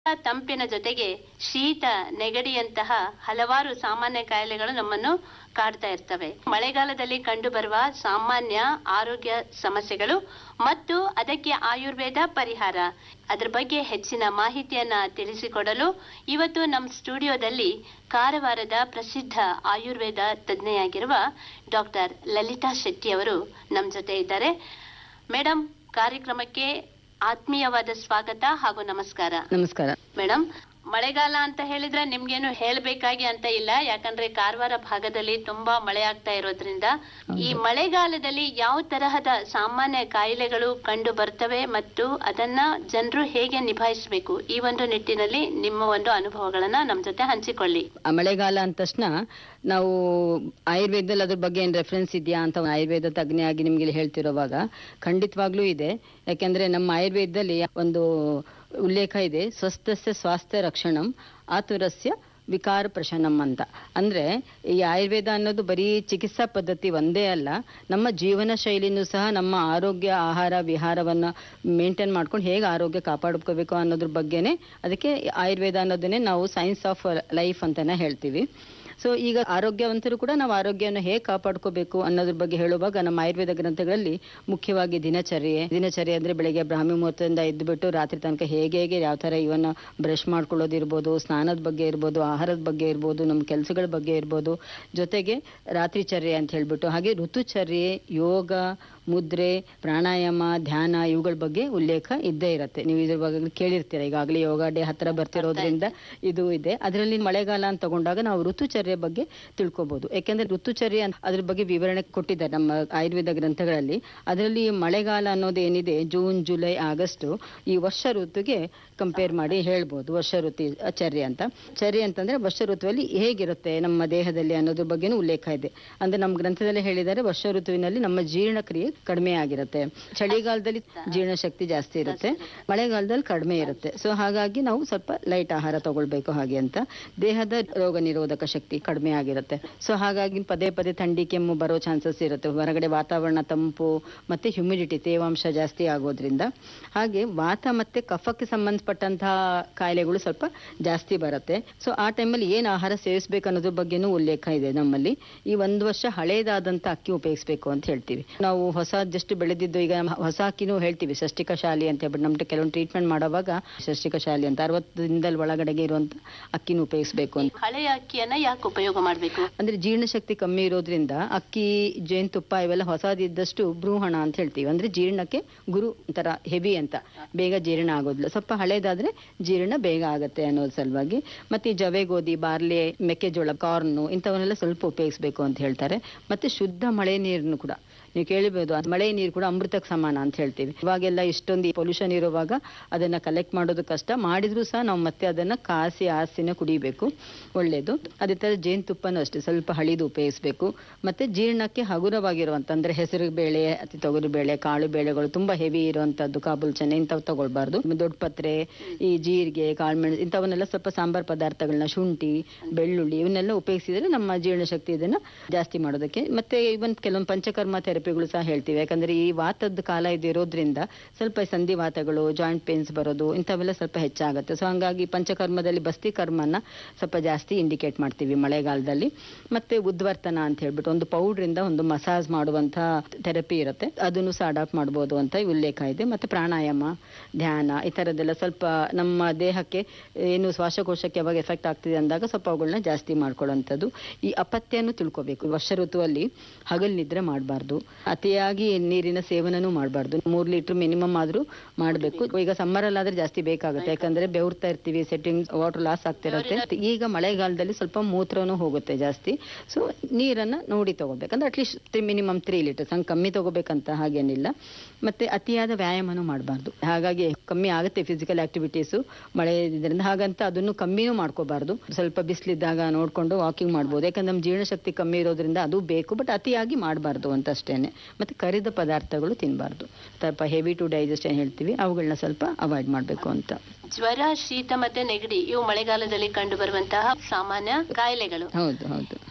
ತಂಪಿನ ಜೊತೆಗೆ ಶೀತ ನೆಗಡಿಯಂತಹ ಹಲವಾರು ಸಾಮಾನ್ಯ ಕಾಯಿಲೆಗಳು ನಮ್ಮನ್ನು ಕಾಡ್ತಾ ಇರ್ತವೆ ಮಳೆಗಾಲದಲ್ಲಿ ಕಂಡುಬರುವ ಸಾಮಾನ್ಯ ಆರೋಗ್ಯ ಸಮಸ್ಯೆಗಳು ಮತ್ತು ಅದಕ್ಕೆ ಆಯುರ್ವೇದ ಪರಿಹಾರ ಅದ್ರ ಬಗ್ಗೆ ಹೆಚ್ಚಿನ ಮಾಹಿತಿಯನ್ನ ತಿಳಿಸಿಕೊಡಲು ಇವತ್ತು ನಮ್ಮ ಸ್ಟುಡಿಯೋದಲ್ಲಿ ಕಾರವಾರದ ಪ್ರಸಿದ್ಧ ಆಯುರ್ವೇದ ತಜ್ಞೆಯಾಗಿರುವ ಡಾಕ್ಟರ್ ಲಲಿತಾ ಶೆಟ್ಟಿ ಅವರು ನಮ್ಮ ಜೊತೆ ಇದ್ದಾರೆ ಮೇಡಮ್ ಕಾರ್ಯಕ್ರಮಕ್ಕೆ ಆತ್ಮೀಯವಾದ ಸ್ವಾಗತ ಹಾಗೂ ನಮಸ್ಕಾರ ನಮಸ್ಕಾರ ಮೇಡಮ್ ಮಳೆಗಾಲ ಅಂತ ಹೇಳಿದ್ರೆ ನಿಮ್ಗೇನು ಹೇಳ್ಬೇಕಾಗಿ ಅಂತ ಇಲ್ಲ ಯಾಕಂದ್ರೆ ಕಾರವಾರ ಭಾಗದಲ್ಲಿ ತುಂಬಾ ಮಳೆ ಆಗ್ತಾ ಇರೋದ್ರಿಂದ ಈ ಮಳೆಗಾಲದಲ್ಲಿ ಯಾವ ತರಹದ ಸಾಮಾನ್ಯ ಕಾಯಿಲೆಗಳು ಕಂಡು ಬರ್ತವೆ ಮತ್ತು ಅದನ್ನ ಜನರು ಹೇಗೆ ನಿಭಾಯಿಸಬೇಕು ಈ ಒಂದು ನಿಟ್ಟಿನಲ್ಲಿ ನಿಮ್ಮ ಒಂದು ಅನುಭವಗಳನ್ನ ನಮ್ ಜೊತೆ ಹಂಚಿಕೊಳ್ಳಿ ಆ ಮಳೆಗಾಲ ಅಂದ ತಕ್ಷಣ ನಾವು ಆಯುರ್ವೇದದಲ್ಲಿ ಅದ್ರ ಬಗ್ಗೆ ಏನು ರೆಫರೆನ್ಸ್ ಇದೆಯಾ ಅಂತ ಆಯುರ್ವೇದ ತಜ್ಞೆಯಾಗಿ ನಿಮ್ಗೆ ಇಲ್ಲಿ ಹೇಳ್ತಿರೋವಾಗ ಖಂಡಿತವಾಗ್ಲೂ ಇದೆ ಯಾಕೆಂದ್ರೆ ನಮ್ಮ ಆಯುರ್ವೇದದಲ್ಲಿ ಒಂದು ಉಲ್ಲೇಖ ಇದೆ ಸ್ವಸ್ಥಸ್ಯ ಸ್ವಾಸ್ಥ್ಯ ರಕ್ಷಣಂ ಆತುರಸ್ಯ ವಿಕಾರ ಪ್ರಶನಂ ಅಂತ ಅಂದ್ರೆ ಈ ಆಯುರ್ವೇದ ಅನ್ನೋದು ಬರೀ ಚಿಕಿತ್ಸಾ ಪದ್ಧತಿ ಒಂದೇ ಅಲ್ಲ ನಮ್ಮ ಜೀವನ ಶೈಲಿನೂ ಸಹ ನಮ್ಮ ಆರೋಗ್ಯ ಆಹಾರ ವಿಹಾರವನ್ನ ಮೇಂಟೈನ್ ಮಾಡ್ಕೊಂಡು ಹೇಗೆ ಆರೋಗ್ಯ ಕಾಪಾಡ್ಕೋಬೇಕು ಅನ್ನೋದ್ರ ಬಗ್ಗೆನೇ ಅದಕ್ಕೆ ಆಯುರ್ವೇದ ಅನ್ನೋದನ್ನೇ ನಾವು ಸೈನ್ಸ್ ಆಫ್ ಲೈಫ್ ಅಂತಾನೆ ಹೇಳ್ತೀವಿ ಸೊ ಈಗ ಆರೋಗ್ಯವಂತರು ಕೂಡ ನಾವು ಆರೋಗ್ಯವನ್ನು ಹೇಗೆ ಕಾಪಾಡ್ಕೋಬೇಕು ಅನ್ನೋದ್ರ ಬಗ್ಗೆ ಹೇಳುವಾಗ ನಮ್ಮ ಆಯುರ್ವೇದ ಗ್ರಂಥಗಳಲ್ಲಿ ಮುಖ್ಯವಾಗಿ ದಿನಚರ್ಯೆ ದಿನಚರ್ಯೆ ಅಂದ್ರೆ ಬೆಳಗ್ಗೆ ಬ್ರಾಹ್ಮಿ ಮುಹೂರ್ತದಿಂದ ಎದ್ದುಬಿಟ್ಟು ರಾತ್ರಿ ತನಕ ಹೇಗೆ ಹೇಗೆ ಯಾವ ಥರ ಇವನ್ನ ಬ್ರಷ್ ಮಾಡ್ಕೊಳ್ಳೋದಿರ್ಬೋದು ಸ್ನಾನದ ಬಗ್ಗೆ ಇರ್ಬೋದು ಆಹಾರದ ಬಗ್ಗೆ ಇರ್ಬೋದು ನಮ್ಮ ಕೆಲಸಗಳ ಬಗ್ಗೆ ಇರ್ಬೋದು ಜೊತೆಗೆ ರಾತ್ರಿ ಚರ್ಯೆ ಅಂತ ಹೇಳ್ಬಿಟ್ಟು ಹಾಗೆ ಋತುಚರ್ಯೆ ಯೋಗ ಮುದ್ರೆ ಪ್ರಾಣಾಯಾಮ ಧ್ಯಾನ ಇವುಗಳ ಬಗ್ಗೆ ಉಲ್ಲೇಖ ಇದ್ದೇ ಇರುತ್ತೆ ನೀವು ಇದ್ರ ಬಗ್ಗೆ ಕೇಳಿರ್ತೀರ ಈಗಾಗಲೇ ಯೋಗ ಡೇ ಹತ್ರ ಬರ್ತಿರೋದ್ರಿಂದ ಇದು ಇದೆ ಅದರಲ್ಲಿ ಮಳೆಗಾಲ ಅಂತ ತಗೊಂಡಾಗ ನಾವು ಋತುಚರ್ಯೆ ಬಗ್ಗೆ ತಿಳ್ಕೊಬಹುದು ಯಾಕೆಂದ್ರೆ ಋತುಚರ್ಯೆ ಅಂತ ಅದ್ರ ಬಗ್ಗೆ ವಿವರಣೆ ಕೊಟ್ಟಿದ್ದಾರೆ ನಮ್ಮ ಆಯುರ್ವೇದ ಗ್ರಂಥಗಳಲ್ಲಿ ಅದರಲ್ಲಿ ಮಳೆಗಾಲ ಅನ್ನೋದು ಏನಿದೆ ಜೂನ್ ಜುಲೈ ಆಗಸ್ಟ್ ಈ ವರ್ಷ ಋತುಗೆ ಕಂಪೇರ್ ಮಾಡಿ ಹೇಳ್ಬೋದು ವರ್ಷ ಋತು ಚರ್ಯೆ ಅಂತ ಚರ್ಯೆ ಅಂತಂದ್ರೆ ವರ್ಷ ಋತುವಲ್ಲಿ ಹೇಗಿರುತ್ತೆ ನಮ್ಮ ದೇಹದಲ್ಲಿ ಅನ್ನೋದ್ರ ಬಗ್ಗೆನೂ ಉಲ್ಲೇಖ ಇದೆ ಅಂದ್ರೆ ನಮ್ಮ ಗ್ರಂಥದಲ್ಲಿ ಹೇಳಿದ್ದಾರೆ ವರ್ಷ ಋತುವಿನಲ್ಲಿ ನಮ್ಮ ಜೀರ್ಣಕ್ರಿಯೆ ಕಡಿಮೆ ಆಗಿರುತ್ತೆ ಚಳಿಗಾಲದಲ್ಲಿ ಜೀರ್ಣಶಕ್ತಿ ಜಾಸ್ತಿ ಇರುತ್ತೆ ಮಳೆಗಾಲದಲ್ಲಿ ಕಡಿಮೆ ಇರುತ್ತೆ ಸೊ ಹಾಗಾಗಿ ನಾವು ಸ್ವಲ್ಪ ಲೈಟ್ ಆಹಾರ ತಗೊಳ್ಬೇಕು ಹಾಗೆ ಅಂತ ದೇಹದ ರೋಗ ನಿರೋಧಕ ಶಕ್ತಿ ಕಡಿಮೆ ಆಗಿರುತ್ತೆ ಸೊ ಹಾಗಾಗಿ ಪದೇ ಪದೇ ಥಂಡಿ ಕೆಮ್ಮು ಬರೋ ಚಾನ್ಸಸ್ ಇರುತ್ತೆ ಹೊರಗಡೆ ವಾತಾವರಣ ತಂಪು ಮತ್ತೆ ಹ್ಯುಮಿಡಿಟಿ ತೇವಾಂಶ ಜಾಸ್ತಿ ಆಗೋದ್ರಿಂದ ಹಾಗೆ ವಾತ ಮತ್ತೆ ಕಫಕ್ಕೆ ಸಂಬಂಧಪಟ್ಟಂತಹ ಕಾಯಿಲೆಗಳು ಸ್ವಲ್ಪ ಜಾಸ್ತಿ ಬರುತ್ತೆ ಸೊ ಆ ಟೈಮಲ್ಲಿ ಏನು ಆಹಾರ ಸೇವಿಸಬೇಕು ಅನ್ನೋದ್ರ ಬಗ್ಗೆನೂ ಉಲ್ಲೇಖ ಇದೆ ನಮ್ಮಲ್ಲಿ ಈ ಒಂದು ವರ್ಷ ಹಳೇದಾದಂತ ಅಕ್ಕಿ ಉಪಯೋಗಿಸ್ಬೇಕು ಅಂತ ಹೇಳ್ತೀವಿ ನಾವು ಹೊಸ ಜಸ್ಟ್ ಬೆಳೆದಿದ್ದು ಈಗ ನಮ್ಮ ಹೊಸ ಅಕ್ಕಿನೂ ಹೇಳ್ತೀವಿ ಷಷ್ಟಿಕ ಶಾಲಿ ಅಂತ ಹೇಳ್ಬಿಟ್ಟು ನಮ್ಗೆ ಕೆಲವೊಂದು ಟ್ರೀಟ್ಮೆಂಟ್ ಮಾಡುವಾಗ ಷಷ್ಟಿಕ ಶಾಲಿ ಅಂತ ಅರವತ್ತು ದಿನದಲ್ಲಿ ಒಳಗಡೆಗೆ ಇರುವಂತ ಅಕ್ಕಿನ ಉಪಯೋಗಿಸ್ಬೇಕು ಅಂತ ಹಳೆಯ ಅಕ್ಕಿಯನ್ನ ಯಾಕೆ ಉಪಯೋಗ ಮಾಡ್ಬೇಕು ಅಂದ್ರೆ ಜೀರ್ಣಶಕ್ತಿ ಕಮ್ಮಿ ಇರೋದ್ರಿಂದ ಅಕ್ಕಿ ಜೇನುತುಪ್ಪ ಇವೆಲ್ಲ ಹೊಸದಿದ್ದಷ್ಟು ಭ್ರೂಹಣ ಅಂತ ಹೇಳ್ತೀವಿ ಅಂದ್ರೆ ಜೀರ್ಣಕ್ಕೆ ಗುರು ಒಂಥರ ಹೆವಿ ಅಂತ ಬೇಗ ಜೀರ್ಣ ಆಗೋದಿಲ್ಲ ಸ್ವಲ್ಪ ಹಳೇದಾದ್ರೆ ಜೀರ್ಣ ಬೇಗ ಆಗತ್ತೆ ಅನ್ನೋದ್ ಸಲುವಾಗಿ ಮತ್ತೆ ಈ ಜವೆ ಗೋಧಿ ಬಾರ್ಲಿ ಮೆಕ್ಕೆಜೋಳ ಕಾರ್ನು ಇಂಥವನ್ನೆಲ್ಲ ಸ್ವಲ್ಪ ಉಪಯೋಗಿಸ್ಬೇಕು ಅಂತ ಹೇಳ್ತಾರೆ ಮತ್ತೆ ಶುದ್ಧ ಮಳೆ ನೀರನ್ನು ಕೂಡ ನೀವು ಕೇಳಿಬಹುದು ಅದ್ ಮಳೆ ನೀರು ಕೂಡ ಅಮೃತಕ್ಕೆ ಸಮಾನ ಅಂತ ಹೇಳ್ತೀವಿ ಇವಾಗೆಲ್ಲ ಇಷ್ಟೊಂದು ಪೊಲ್ಯೂಷನ್ ಇರುವಾಗ ಅದನ್ನ ಕಲೆಕ್ಟ್ ಮಾಡೋದು ಕಷ್ಟ ಮಾಡಿದ್ರು ಸಹ ನಾವು ಮತ್ತೆ ಅದನ್ನ ಕಾಸಿ ಆಸಿನ ಕುಡಿಬೇಕು ಒಳ್ಳೇದು ಅದೇ ತರ ಜೇನುತುಪ್ಪನೂ ಅಷ್ಟೇ ಸ್ವಲ್ಪ ಹಳಿದು ಉಪಯೋಗಿಸ್ಬೇಕು ಮತ್ತೆ ಜೀರ್ಣಕ್ಕೆ ಹಗುರವಾಗಿರುವಂತ ಅಂದ್ರೆ ಹೆಸರು ಬೇಳೆ ಅತಿ ತೊಗರಿ ಬೇಳೆ ಕಾಳು ಬೇಳೆಗಳು ತುಂಬಾ ಹೆವಿ ಇರುವಂತದ್ದು ಕಾಬೂಲ್ ಚೆನ್ನೆ ಇಂಥವು ತಗೊಳ್ಬಾರ್ದು ದೊಡ್ಡ ಪತ್ರೆ ಈ ಜೀರಿಗೆ ಕಾಳುಮೆಣಸು ಇಂಥವನ್ನೆಲ್ಲ ಸ್ವಲ್ಪ ಸಾಂಬಾರ್ ಪದಾರ್ಥಗಳನ್ನ ಶುಂಠಿ ಬೆಳ್ಳುಳ್ಳಿ ಇವನ್ನೆಲ್ಲ ಉಪಯೋಗಿಸಿದ್ರೆ ನಮ್ಮ ಜೀರ್ಣಶಕ್ತಿ ಇದನ್ನ ಜಾಸ್ತಿ ಮಾಡೋದಕ್ಕೆ ಮತ್ತೆ ಇವನ್ ಕೆಲವೊಂದು ಪಂಚಕರ್ಮ ಥೆರಪಿಗಳು ಸಹ ಹೇಳ್ತೀವಿ ಯಾಕಂದ್ರೆ ಈ ವಾತದ ಕಾಲ ಇದು ಇರೋದ್ರಿಂದ ಸ್ವಲ್ಪ ಸಂಧಿ ವಾತಗಳು ಜಾಯಿಂಟ್ ಪೇನ್ಸ್ ಬರೋದು ಇಂಥವೆಲ್ಲ ಸ್ವಲ್ಪ ಹೆಚ್ಚಾಗುತ್ತೆ ಸೊ ಹಂಗಾಗಿ ಪಂಚಕರ್ಮದಲ್ಲಿ ಬಸ್ತಿ ಕರ್ಮನ ಸ್ವಲ್ಪ ಜಾಸ್ತಿ ಇಂಡಿಕೇಟ್ ಮಾಡ್ತೀವಿ ಮಳೆಗಾಲದಲ್ಲಿ ಮತ್ತೆ ಉದ್ವರ್ತನ ಅಂತ ಹೇಳ್ಬಿಟ್ಟು ಒಂದು ಪೌಡರ್ ಇಂದ ಒಂದು ಮಸಾಜ್ ಮಾಡುವಂತ ಥೆರಪಿ ಇರುತ್ತೆ ಅದನ್ನು ಸಹ ಅಡಾಪ್ಟ್ ಮಾಡ್ಬೋದು ಅಂತ ಉಲ್ಲೇಖ ಇದೆ ಮತ್ತೆ ಪ್ರಾಣಾಯಾಮ ಧ್ಯಾನ ಈ ತರದ್ದೆಲ್ಲ ಸ್ವಲ್ಪ ನಮ್ಮ ದೇಹಕ್ಕೆ ಏನು ಶ್ವಾಸಕೋಶಕ್ಕೆ ಯಾವಾಗ ಎಫೆಕ್ಟ್ ಆಗ್ತಿದೆ ಅಂದಾಗ ಸ್ವಲ್ಪ ಅವುಗಳನ್ನ ಜಾಸ್ತಿ ಮಾಡ್ಕೊಳ್ಳುವಂಥದ್ದು ಈ ಅಪತ್ಯನೂ ತಿಳ್ಕೊಬೇಕು ವರ್ಷ ಋತುವಲ್ಲಿ ಹಗಲ್ ನಿದ್ರೆ ಮಾಡಬಾರ್ದು ಅತಿಯಾಗಿ ನೀರಿನ ಸೇವನನೂ ಮಾಡಬಾರ್ದು ಮೂರ್ ಲೀಟರ್ ಮಿನಿಮಮ್ ಆದ್ರೂ ಮಾಡಬೇಕು ಈಗ ಸಮ್ಮರ್ ಅಲ್ಲಾದ್ರೆ ಜಾಸ್ತಿ ಬೇಕಾಗುತ್ತೆ ಯಾಕಂದ್ರೆ ಬೆವರ್ತಾ ಇರ್ತೀವಿ ಸೆಟ್ಟಿಂಗ್ ವಾಟರ್ ಲಾಸ್ ಆಗ್ತಿರತ್ತೆ ಈಗ ಮಳೆಗಾಲದಲ್ಲಿ ಸ್ವಲ್ಪ ಮೂತ್ರನೂ ಹೋಗುತ್ತೆ ಜಾಸ್ತಿ ಸೊ ನೀರನ್ನ ನೋಡಿ ತಗೋಬೇಕಂದ್ರೆ ಅಟ್ಲೀಸ್ಟ್ ಮಿನಿಮಮ್ ತ್ರೀ ಲೀಟರ್ಸ್ ಹಂಗೆ ಕಮ್ಮಿ ತಗೋಬೇಕಂತ ಹಾಗೇನಿಲ್ಲ ಮತ್ತೆ ಅತಿಯಾದ ವ್ಯಾಯಾಮನೂ ಮಾಡಬಾರ್ದು ಹಾಗಾಗಿ ಕಮ್ಮಿ ಆಗುತ್ತೆ ಫಿಸಿಕಲ್ ಆಕ್ಟಿವಿಟೀಸು ಮಳೆ ಇದರಿಂದ ಹಾಗಂತ ಅದನ್ನು ಕಮ್ಮಿನೂ ಮಾಡ್ಕೋಬಾರ್ದು ಸ್ವಲ್ಪ ಬಿಸಿಲಿದ್ದಾಗ ನೋಡ್ಕೊಂಡು ವಾಕಿಂಗ್ ಮಾಡ್ಬೋದು ಯಾಕಂದ್ರೆ ನಮ್ಮ ಜೀರ್ಣಶಕ್ತಿ ಕಮ್ಮಿ ಇರೋದ್ರಿಂದ ಅದು ಬೇಕು ಬಟ್ ಅತಿಯಾಗಿ ಮಾಡಬಾರ್ದು ಅಂತ ಅಷ್ಟೇನೆ ಮತ್ತೆ ಕರಿದ ಪದಾರ್ಥಗಳು ತಿನ್ನಬಾರ್ದು ಸ್ವಲ್ಪ ಹೆವಿ ಟು ಡೈಜೆಷನ್ ಹೇಳ್ತೀವಿ ಅವುಗಳನ್ನ ಸ್ವಲ್ಪ ಅವಾಯ್ಡ್ ಮಾಡಬೇಕು ಅಂತ ಜ್ವರ ಶೀತ ಮತ್ತೆ ನೆಗಡಿ ಇವು ಮಳೆಗಾಲದಲ್ಲಿ ಕಂಡು ಬರುವಂತಹ ಸಾಮಾನ್ಯ ಕಾಯಿಲೆಗಳು ಹೌದು ಹೌದು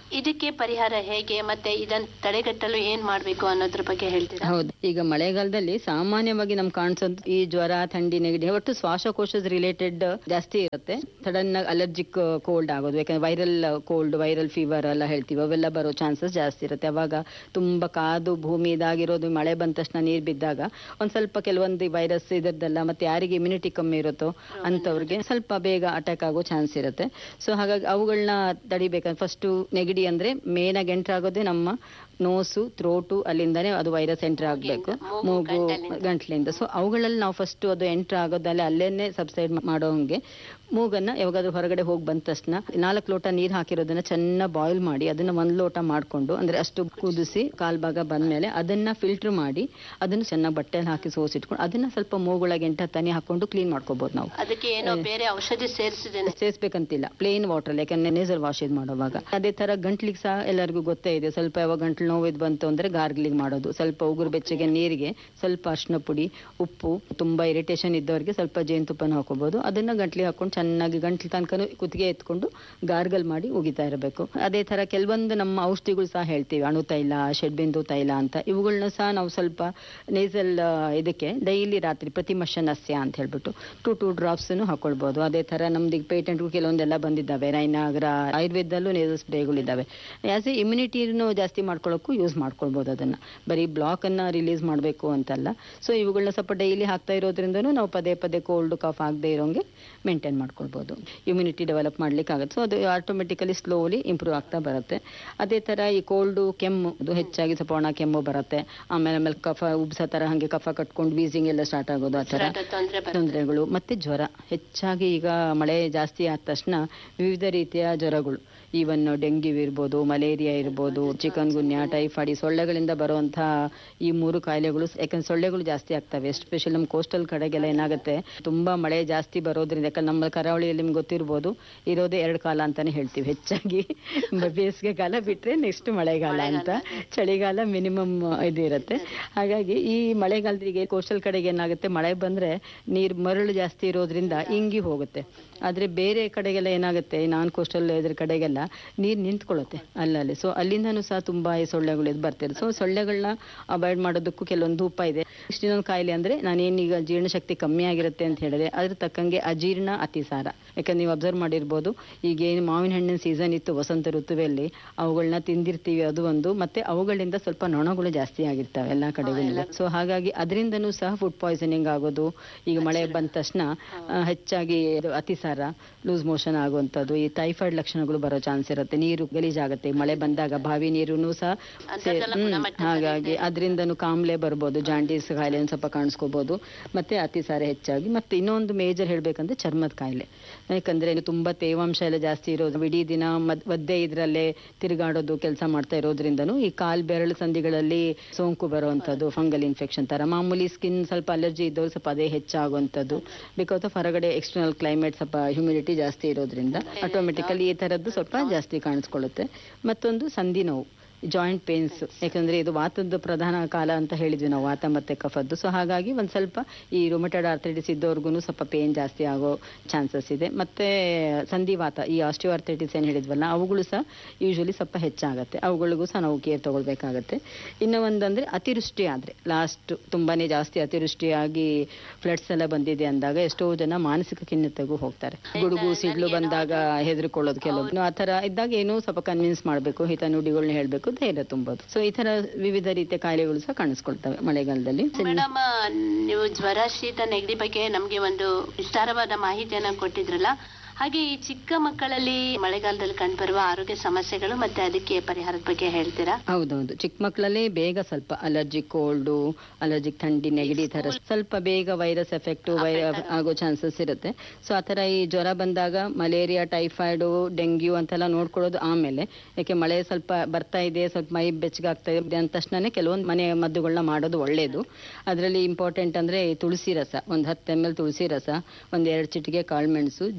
ಇದಕ್ಕೆ ಪರಿಹಾರ ಹೇಗೆ ಮತ್ತೆ ಇದನ್ನ ತಡೆಗಟ್ಟಲು ಏನ್ ಮಾಡ್ಬೇಕು ಅನ್ನೋದ್ರ ಬಗ್ಗೆ ಹೇಳ್ತೀರಾ ಹೌದು ಈಗ ಮಳೆಗಾಲದಲ್ಲಿ ಸಾಮಾನ್ಯವಾಗಿ ನಮ್ಗೆ ಕಾಣಿಸೋದು ಈ ಜ್ವರ ಥಂಡಿ ನೆಗಡಿ ಒಟ್ಟು ಶ್ವಾಸಕೋಶದ ರಿಲೇಟೆಡ್ ಜಾಸ್ತಿ ಇರುತ್ತೆ ಸಡನ್ ಆಗಿ ಅಲರ್ಜಿಕ್ ಕೋಲ್ಡ್ ಆಗೋದು ಯಾಕಂದ್ರೆ ವೈರಲ್ ಕೋಲ್ಡ್ ವೈರಲ್ ಫೀವರ್ ಎಲ್ಲ ಹೇಳ್ತೀವಿ ಅವೆಲ್ಲ ಬರೋ ಚಾನ್ಸಸ್ ಜಾಸ್ತಿ ಇರುತ್ತೆ ಅವಾಗ ತುಂಬಾ ಕಾದು ಭೂಮಿ ಇದಾಗಿರೋದು ಮಳೆ ಬಂದ ತಕ್ಷಣ ನೀರು ಬಿದ್ದಾಗ ಒಂದ್ ಸ್ವಲ್ಪ ಕೆಲವೊಂದು ವೈರಸ್ ಇದರದ್ದೆಲ್ಲ ಮತ್ತೆ ಯಾರಿಗೆ ಇಮ್ಯುನಿಟಿ ಕಮ್ಮಿ ಇರುತ್ತೋ ಅಂಥವ್ರಿಗೆ ಸ್ವಲ್ಪ ಬೇಗ ಅಟ್ಯಾಕ್ ಆಗೋ ಚಾನ್ಸ್ ಇರುತ್ತೆ ಸೊ ಹಾಗಾಗಿ ಅವುಗಳನ್ನ ತಡಿಬೇಕಂದ್ರೆ ಫಸ್ಟ್ ನೆಗಡಿ ಅಂದ್ರೆ ಮೇನ್ ಆಗಿ ಎಂಟರ್ ಆಗೋದೇ ನಮ್ಮ ನೋಸು ಥ್ರೋಟು ಅಲ್ಲಿಂದಾನೇ ಅದು ವೈರಸ್ ಎಂಟರ್ ಆಗಬೇಕು ಮೂಗು, ಮೂಗು ಗಂಟಲಿಂದ. ಗಂಟ್ಲಿಂದ ಸೊ ಅವುಗಳಲ್ಲಿ ನಾವು ಫಸ್ಟ್ ಅದು ಎಂಟರ್ ಆಗೋದಲ್ಲೇ ಅಲ್ಲೇನೆ ಸಬ್ಸೈಡ್ ಮಾಡೋ ಹಂಗೆ ಮೂಗನ್ನ ಯಾವಾಗಾದ್ರೂ ಹೊರಗಡೆ ಹೋಗಿ ಬಂದ ತಕ್ಷಣ ನಾಲ್ಕು ಲೋಟ ನೀರು ಹಾಕಿರೋದನ್ನ ಚೆನ್ನಾಗಿ ಬಾಯ್ಲ್ ಮಾಡಿ ಅದನ್ನ ಒಂದ್ ಲೋಟ ಮಾಡ್ಕೊಂಡು ಅಂದ್ರೆ ಅಷ್ಟು ಕುದಿಸಿ ಕಾಲ್ ಭಾಗ ಬಂದ್ಮೇಲೆ ಅದನ್ನ ಫಿಲ್ಟರ್ ಮಾಡಿ ಅದನ್ನ ಚೆನ್ನಾಗಿ ಬಟ್ಟೆಯಲ್ಲಿ ಹಾಕಿ ಸೋಸಿಟ್ಕೊಂಡು ಅದನ್ನ ಸ್ವಲ್ಪ ಮೂಗೊಳಗೆ ಎಂಟ ತನಿ ಹಾಕೊಂಡು ಕ್ಲೀನ್ ಮಾಡ್ಕೋಬಹುದು ನಾವು ಅದಕ್ಕೆ ಏನೋ ಬೇರೆ ಔಷಧಿ ಸೇರಿಸಿದ್ದೇನೆ ಸೇರಿಸ್ಬೇಕಂತಿಲ್ಲ ಪ್ಲೇನ್ ವಾಟರ್ ಯಾಕಂದ್ರೆ ನೇಸರ್ ವಾಶ್ ಇದು ಮಾಡುವಾಗ ಅದೇ ತರ ಗಂಟ್ಲಿಗೆ ಸಹ ಎಲ್ಲರಿಗೂ ಗೊತ್ತೇ ಇದೆ ಸ್ವಲ್ಪ ಯಾವಾಗ ಗಂಟ್ಲು ನೋವು ಇದು ಬಂತು ಅಂದ್ರೆ ಗಾರ್ಗ್ಲಿಂಗ್ ಮಾಡೋದು ಸ್ವಲ್ಪ ಉಗುರು ಬೆಚ್ಚಗೆ ನೀರಿಗೆ ಸ್ವಲ್ಪ ಅರ್ಶಿನ ಪುಡಿ ಉಪ್ಪು ತುಂಬಾ ಇರಿಟೇಷನ್ ಇದ್ದವರಿಗೆ ಸ್ವಲ್ಪ ಜೇನುತುಪ್ಪನ ಹಾಕೋಬಹುದು ಅದನ್ನ ಗಂಟ್ಲಿಗೆ ಹಾಕೊಂಡು ಚೆನ್ನಾಗಿ ಗಂಟ್ಲು ತನಕ ಕುತ್ತಿಗೆ ಎತ್ಕೊಂಡು ಗಾರ್ಗಲ್ ಮಾಡಿ ಉಗಿತಾ ಇರಬೇಕು ಅದೇ ತರ ಕೆಲವೊಂದು ನಮ್ಮ ಔಷಧಿಗಳು ಸಹ ಹೇಳ್ತೀವಿ ಅಣು ತೈಲ ಷಡ್ಬಿಂದು ತೈಲ ಅಂತ ಇವುಗಳನ್ನ ಸಹ ನಾವು ಸ್ವಲ್ಪ ನೇಸಲ್ ಇದಕ್ಕೆ ಡೈಲಿ ರಾತ್ರಿ ಪ್ರತಿ ನಸ್ಯ ಅಂತ ಹೇಳ್ಬಿಟ್ಟು ಟು ಟೂ ಡ್ರಾಪ್ಸ್ ಹಾಕೊಳ್ಬಹುದು ಅದೇ ತರ ನಮ್ದು ಈಗ ಪೇಟೆಂಟ್ ಕೆಲವೊಂದೆಲ್ಲ ಬಂದಿದ್ದಾವೆ ರೈನಾಗ್ರ ಆಯುರ್ವೇದದಲ್ಲೂ ನೇಸಲ್ ಸ್ಪ್ರೇಗಳಿದ್ದಾವೆ ಆಸ್ ಎ ಇಮ್ಯುನಿಟಿನೂ ಜಾಸ್ತಿ ಮಾಡ್ಕೊಳ್ಳೋಕ್ಕೂ ಯೂಸ್ ಮಾಡ್ಕೊಳ್ಬಹುದು ಅದನ್ನ ಬರೀ ಬ್ಲಾಕ್ ಅನ್ನ ರಿಲೀಸ್ ಮಾಡಬೇಕು ಅಂತಲ್ಲ ಸೊ ಇವುಗಳನ್ನ ಸ್ವಲ್ಪ ಡೈಲಿ ಹಾಕ್ತಾ ಇರೋದ್ರಿಂದನೂ ನಾವು ಪದೇ ಪದೇ ಕೋಲ್ಡ್ ಕಾಫ್ ಆಗದೆ ಇರೋಂಗೆ ಮೇಂಟೈನ್ ಮಾಡ್ಕೊಳ್ಬಹುದು ಇಮ್ಯುನಿಟಿ ಡೆವಲಪ್ ಮಾಡ್ಲಿಕ್ಕೆ ಆಗುತ್ತೆ ಸೊ ಅದು ಆಟೋಮೆಟಿಕಲಿ ಸ್ಲೋಲಿ ಇಂಪ್ರೂವ್ ಆಗ್ತಾ ಬರುತ್ತೆ ಅದೇ ತರ ಈ ಕೋಲ್ಡು ಕೆಮ್ಮು ಅದು ಹೆಚ್ಚಾಗಿ ಸ್ವಲ್ಪ ಒಣ ಕೆಮ್ಮು ಬರುತ್ತೆ ಆಮೇಲೆ ಆಮೇಲೆ ಕಫ ಉಬ್ಸ ತರ ಹಂಗೆ ಕಫ ಕಟ್ಕೊಂಡು ವೀಸಿಂಗ್ ಎಲ್ಲ ಸ್ಟಾರ್ಟ್ ಆಗೋದು ಆ ತರ ಉಸಿರಾಟ ತೊಂದ್ರೆ ಬರ್ತದೆ ತೊಂದರೆಗಳು ಮತ್ತೆ ಜ್ವರ ಹೆಚ್ಚಾಗಿ ಈಗ ಮಳೆ ಜಾಸ್ತಿ ಆದ ತಕ್ಷಣ ವಿವಿಧ ರೀತಿಯ ಜ್ವರಗಳು ಈವನ್ ಡೆಂಗ್ಯೂ ಇರ್ಬೋದು ಮಲೇರಿಯಾ ಇರ್ಬೋದು ಚಿಕನ್ ಗುನ್ಯಾ ಟೈಫಾಯ್ಡ್ ಈ ಸೊಳ್ಳೆಗಳಿಂದ ಬರುವಂತಹ ಈ ಮೂರು ಕಾಯಿಲೆಗಳು ಯಾಕಂದ್ರೆ ಸೊಳ್ಳೆಗಳು ಜಾಸ್ತಿ ಆಗ್ತವೆ ಎಸ್ಪೆಷಲಿ ನಮ್ಮ ಕೋಸ್ಟಲ್ ಕಡೆಗೆಲ್ಲ ಏನಾಗುತ್ತೆ ತುಂಬಾ ಮಳೆ ಜಾಸ್ತಿ ಬರೋದ್ರಿಂದ ಯಾಕಂದ್ರೆ ನಮ್ಮ ಕರಾವಳಿಯಲ್ಲಿ ನಿಮ್ಗೆ ಗೊತ್ತಿರ್ಬೋದು ಇರೋದೇ ಎರಡು ಕಾಲ ಅಂತಾನೆ ಹೇಳ್ತೀವಿ ಹೆಚ್ಚಾಗಿ ಬೇಸಿಗೆ ಕಾಲ ಬಿಟ್ರೆ ನೆಕ್ಸ್ಟ್ ಮಳೆಗಾಲ ಅಂತ ಚಳಿಗಾಲ ಮಿನಿಮಮ್ ಇದು ಇರುತ್ತೆ ಹಾಗಾಗಿ ಈ ಮಳೆಗಾಲದಿಗೆ ಕೋಸ್ಟಲ್ ಕಡೆಗೆ ಏನಾಗುತ್ತೆ ಮಳೆ ಬಂದ್ರೆ ನೀರ್ ಮರಳು ಜಾಸ್ತಿ ಇರೋದ್ರಿಂದ ಇಂಗಿ ಹೋಗುತ್ತೆ ಆದ್ರೆ ಬೇರೆ ಕಡೆಗೆಲ್ಲ ಏನಾಗುತ್ತೆ ನಾನ್ ಕೋಸ್ಟಲ್ ಇದ್ರ ಕಡೆಗೆಲ್ಲ ನೀರ್ ನಿಂತ್ಕೊಳ್ಳುತ್ತೆ ಅಲ್ಲಲ್ಲಿ ಸೊ ಅಲ್ಲಿಂದನೂ ಸಹ ತುಂಬಾ ಈ ಸೊಳ್ಳೆಗಳು ಇದು ಬರ್ತಿದೆ ಸೊ ಸೊಳ್ಳೆಗಳನ್ನ ಅವಾಯ್ಡ್ ಮಾಡೋದಕ್ಕೂ ಕೆಲವೊಂದು ಉಪಾಯ ಇದೆ ಇಷ್ಟಿನೊಂದು ಕಾಯಿಲೆ ಅಂದ್ರೆ ನಾನೇನೀಗ ಜೀರ್ಣಶಕ್ತಿ ಕಮ್ಮಿ ಆಗಿರುತ್ತೆ ಅಂತ ಹೇಳಿದ್ರೆ ಅದ್ರ ತಕ್ಕಂಗೆ ಅಜೀರ್ಣ ಅತಿಸಾರ ಯಾಕಂದ್ರೆ ನೀವು ಅಬ್ಸರ್ವ್ ಮಾಡಿರ್ಬೋದು ಈಗ ಏನು ಮಾವಿನ ಹಣ್ಣಿನ ಸೀಸನ್ ಇತ್ತು ವಸಂತ ಋತುವಲ್ಲಿ ಅವುಗಳನ್ನ ತಿಂದಿರ್ತೀವಿ ಅದು ಒಂದು ಮತ್ತೆ ಅವುಗಳಿಂದ ಸ್ವಲ್ಪ ನೊಣಗಳು ಜಾಸ್ತಿ ಆಗಿರ್ತವೆ ಎಲ್ಲಾ ಕಡೆಗಳಿಂದ ಸೊ ಹಾಗಾಗಿ ಅದರಿಂದನೂ ಸಹ ಫುಡ್ ಪಾಯ್ಸನಿಂಗ್ ಆಗೋದು ಈಗ ಮಳೆ ಬಂದ ತಕ್ಷಣ ಆ, ಹೆಚ್ಚಾಗಿ ಇದು ಅತಿಸಾರ ಲೂಸ್ ಮೋಷನ್ ಆಗುವಂಥದ್ದು ಈ ಟೈಫಾಯ್ಡ್ ಲಕ್ಷಣಗಳು ಬರೋ ಚಾನ್ಸ್ ಇರುತ್ತೆ ನೀರು ಗಲೀಜಾಗುತ್ತೆ ಮಳೆ ಬಂದಾಗ ಬಾವಿ ನೀರುನು ಸಹ ಸೇ- ಅಂತರ್ಜಲ ಹ್ಮ್, ಗುಣಮಟ್ಟ ಹಾಗಾಗಿ ಅದರಿಂದನೂ ಕಾಮ್ಲೆ ಬರ್ಬೋದು ಜಾಂಡೀಸ್ ಕಾಯಿಲೆ ಒಂದು ಸ್ವಲ್ಪ ಕಾಣಿಸ್ಕೋಬಹುದು ಮತ್ತೆ ಅತಿಸಾರ ಹೆಚ್ಚಾಗಿ ಮತ್ತೆ ಇನ್ನೊಂದು ಮೇಜರ್ ಹೇಳ್ಬೇಕಂದ್ರೆ ಚರ್ಮದ ಕಾಯಿಲೆ ಯಾಕಂದ್ರೆ ಇದು ತುಂಬಾ ತೇವಾಂಶ ಎಲ್ಲ ಜಾಸ್ತಿ ಇರೋದು ಇಡೀ ದಿನ ಮದ್- ಒದ್ದೆ ಇದ್ರಲ್ಲೇ ತಿರುಗಾಡೋದು ಕೆಲಸ ಮಾಡ್ತಾ ಇರೋದ್ರಿಂದನೂ ಈ ಕಾಲ್ ಬೆರಳು ಸಂಧಿಗಳಲ್ಲಿ ಸೋಂಕು ಬರುವಂತದ್ದು ಫಂಗಲ್ ಇನ್ಫೆಕ್ಷನ್ ತರ ಮಾಮೂಲಿ ಸ್ಕಿನ್ ಸ್ವಲ್ಪ ಅಲರ್ಜಿ ಇದ್ದವ್ರು ಸ್ವಲ್ಪ ಅದೇ ಹೆಚ್ಚಾಗುವಂಥದ್ದು ಬಿಕಾಸ್ ಆಫ್ ಹೊರಗಡೆ ಎಕ್ಸ್ಟರ್ನಲ್ ಕ್ಲೈಮೇಟ್ ಸ್ವಲ್ಪ ಹ್ಯೂಮಿಡಿಟಿ ಜಾಸ್ತಿ ಇರೋದ್ರಿಂದ ಆಟೋಮೆಟಿಕಲಿ ಈ ತರದ್ದು ಸ್ವಲ್ಪ ಜಾಸ್ತಿ ಕಾಣಿಸ್ಕೊಳ್ಳುತ್ತೆ ಮತ್ತೊಂದು ಸಂಧಿ ನೋವು ಜಾಯಿಂಟ್ ಪೇನ್ಸ್ ಯಾಕಂದ್ರೆ ಇದು ವಾತದ ಪ್ರಧಾನ ಕಾಲ ಅಂತ ಹೇಳಿದ್ವಿ ನಾವು ವಾತ ಮತ್ತೆ ಕಫದ್ದು ಸೊ ಹಾಗಾಗಿ ಒಂದ್ ಸ್ವಲ್ಪ ಈ ರೊಮೆಟೆಡ್ ಆರ್ಥೈಟಿಸ್ ಇದ್ದವ್ರಿಗೂ ಸ್ವಲ್ಪ ಪೇನ್ ಜಾಸ್ತಿ ಆಗೋ ಚಾನ್ಸಸ್ ಇದೆ ಮತ್ತೆ ಸಂಧಿವಾತ ಈ ಆಸ್ಟಿಯೋ ಆರ್ಥೈಟಿಸ್ ಏನ್ ಹೇಳಿದ್ವಲ್ಲ ಅವುಗಳು ಸಹ ಯೂಶಲಿ ಸ್ವಲ್ಪ ಹೆಚ್ಚಾಗತ್ತೆ ಅವುಗಳಿಗೂ ಸಹ ನಾವು ಕೇರ್ ತಗೊಳ್ಬೇಕಾಗತ್ತೆ ಇನ್ನು ಒಂದಂದ್ರೆ ಅತಿವೃಷ್ಟಿ ಆದ್ರೆ ಲಾಸ್ಟ್ ತುಂಬಾನೇ ಜಾಸ್ತಿ ಅತಿವೃಷ್ಟಿಯಾಗಿ ಫ್ಲಡ್ಸ್ ಎಲ್ಲ ಬಂದಿದೆ ಅಂದಾಗ ಎಷ್ಟೋ ಜನ ಮಾನಸಿಕ ಖಿನ್ನತೆಗೂ ಹೋಗ್ತಾರೆ ಗುಡುಗು ಸಿಡ್ಲು ಬಂದಾಗ ಹೆದರ್ಕೊಳ್ಳೋದು ಕೆಲವೊಬ್ರು ಆ ತರ ಇದ್ದಾಗ ಏನೋ ಸ್ವಲ್ಪ ಕನ್ವಿನ್ಸ್ ಮಾಡಬೇಕು ಹಿತ ನುಡಿಗಳನ್ನ ಹೇಳ್ಬೇಕು ಧೈರ್ಯ ತುಂಬೋದು ಸೊ ಈ ತರ ವಿವಿಧ ರೀತಿಯ ಕಾಯಿಲೆಗಳು ಸಹ ಕಾಣಿಸ್ಕೊಳ್ತವೆ ಮಳೆಗಾಲದಲ್ಲಿ ಮೇಡಮ್ ನೀವು ಜ್ವರ ಶೀತ ನೆಗಡಿ ಬಗ್ಗೆ ನಮ್ಗೆ ಒಂದು ವಿಸ್ತಾರವಾದ ಮಾಹಿತಿಯನ್ನ ಕೊಟ್ಟಿದ್ರಲ್ಲ ಹಾಗೆ ಈ ಚಿಕ್ಕ ಮಕ್ಕಳಲ್ಲಿ ಮಳೆಗಾಲದಲ್ಲಿ ಕಂಡುಬರುವ ಆರೋಗ್ಯ ಸಮಸ್ಯೆಗಳು ಮತ್ತೆ ಅದಕ್ಕೆ ಪರಿಹಾರದ ಬಗ್ಗೆ ಹೇಳ್ತೀರಾ ಹೌದೌದು ಚಿಕ್ಕ ಮಕ್ಕಳಲ್ಲೇ ಬೇಗ ಸ್ವಲ್ಪ ಅಲರ್ಜಿ ಕೋಲ್ಡು ಅಲರ್ಜಿಕ್ ಥಂಡಿ ನೆಗಡಿ ತರ ಸ್ವಲ್ಪ ಬೇಗ ವೈರಸ್ ಎಫೆಕ್ಟ್ ಆಗೋ ಚಾನ್ಸಸ್ ಇರುತ್ತೆ ಸೊ ಆ ತರ ಈ ಜ್ವರ ಬಂದಾಗ ಮಲೇರಿಯಾ ಟೈಫಾಯ್ಡು ಡೆಂಗ್ಯೂ ಅಂತೆಲ್ಲ ನೋಡ್ಕೊಳ್ಳೋದು ಆಮೇಲೆ ಯಾಕೆ ಮಳೆ ಸ್ವಲ್ಪ ಬರ್ತಾ ಇದೆ ಸ್ವಲ್ಪ ಮೈ ಬೆಚ್ಚಗಾಗ್ತಾ ಇದೆ ಅಂದ ತಕ್ಷಣನೇ ಕೆಲವೊಂದು ಮನೆ ಮದ್ದುಗಳನ್ನ ಮಾಡೋದು ಒಳ್ಳೇದು ಅದರಲ್ಲಿ ಇಂಪಾರ್ಟೆಂಟ್ ಅಂದ್ರೆ ಈ ತುಳಸಿ ರಸ ಒಂದು ಹತ್ತು ಎಮ್ ಎಲ್ ತುಳಸಿ ರಸ ಒಂದ್ ಎರಡು ಚಿಟಿಕೆ ಕಾಳುಮೆಣಸು ಜೇನುತುಪ್ಪ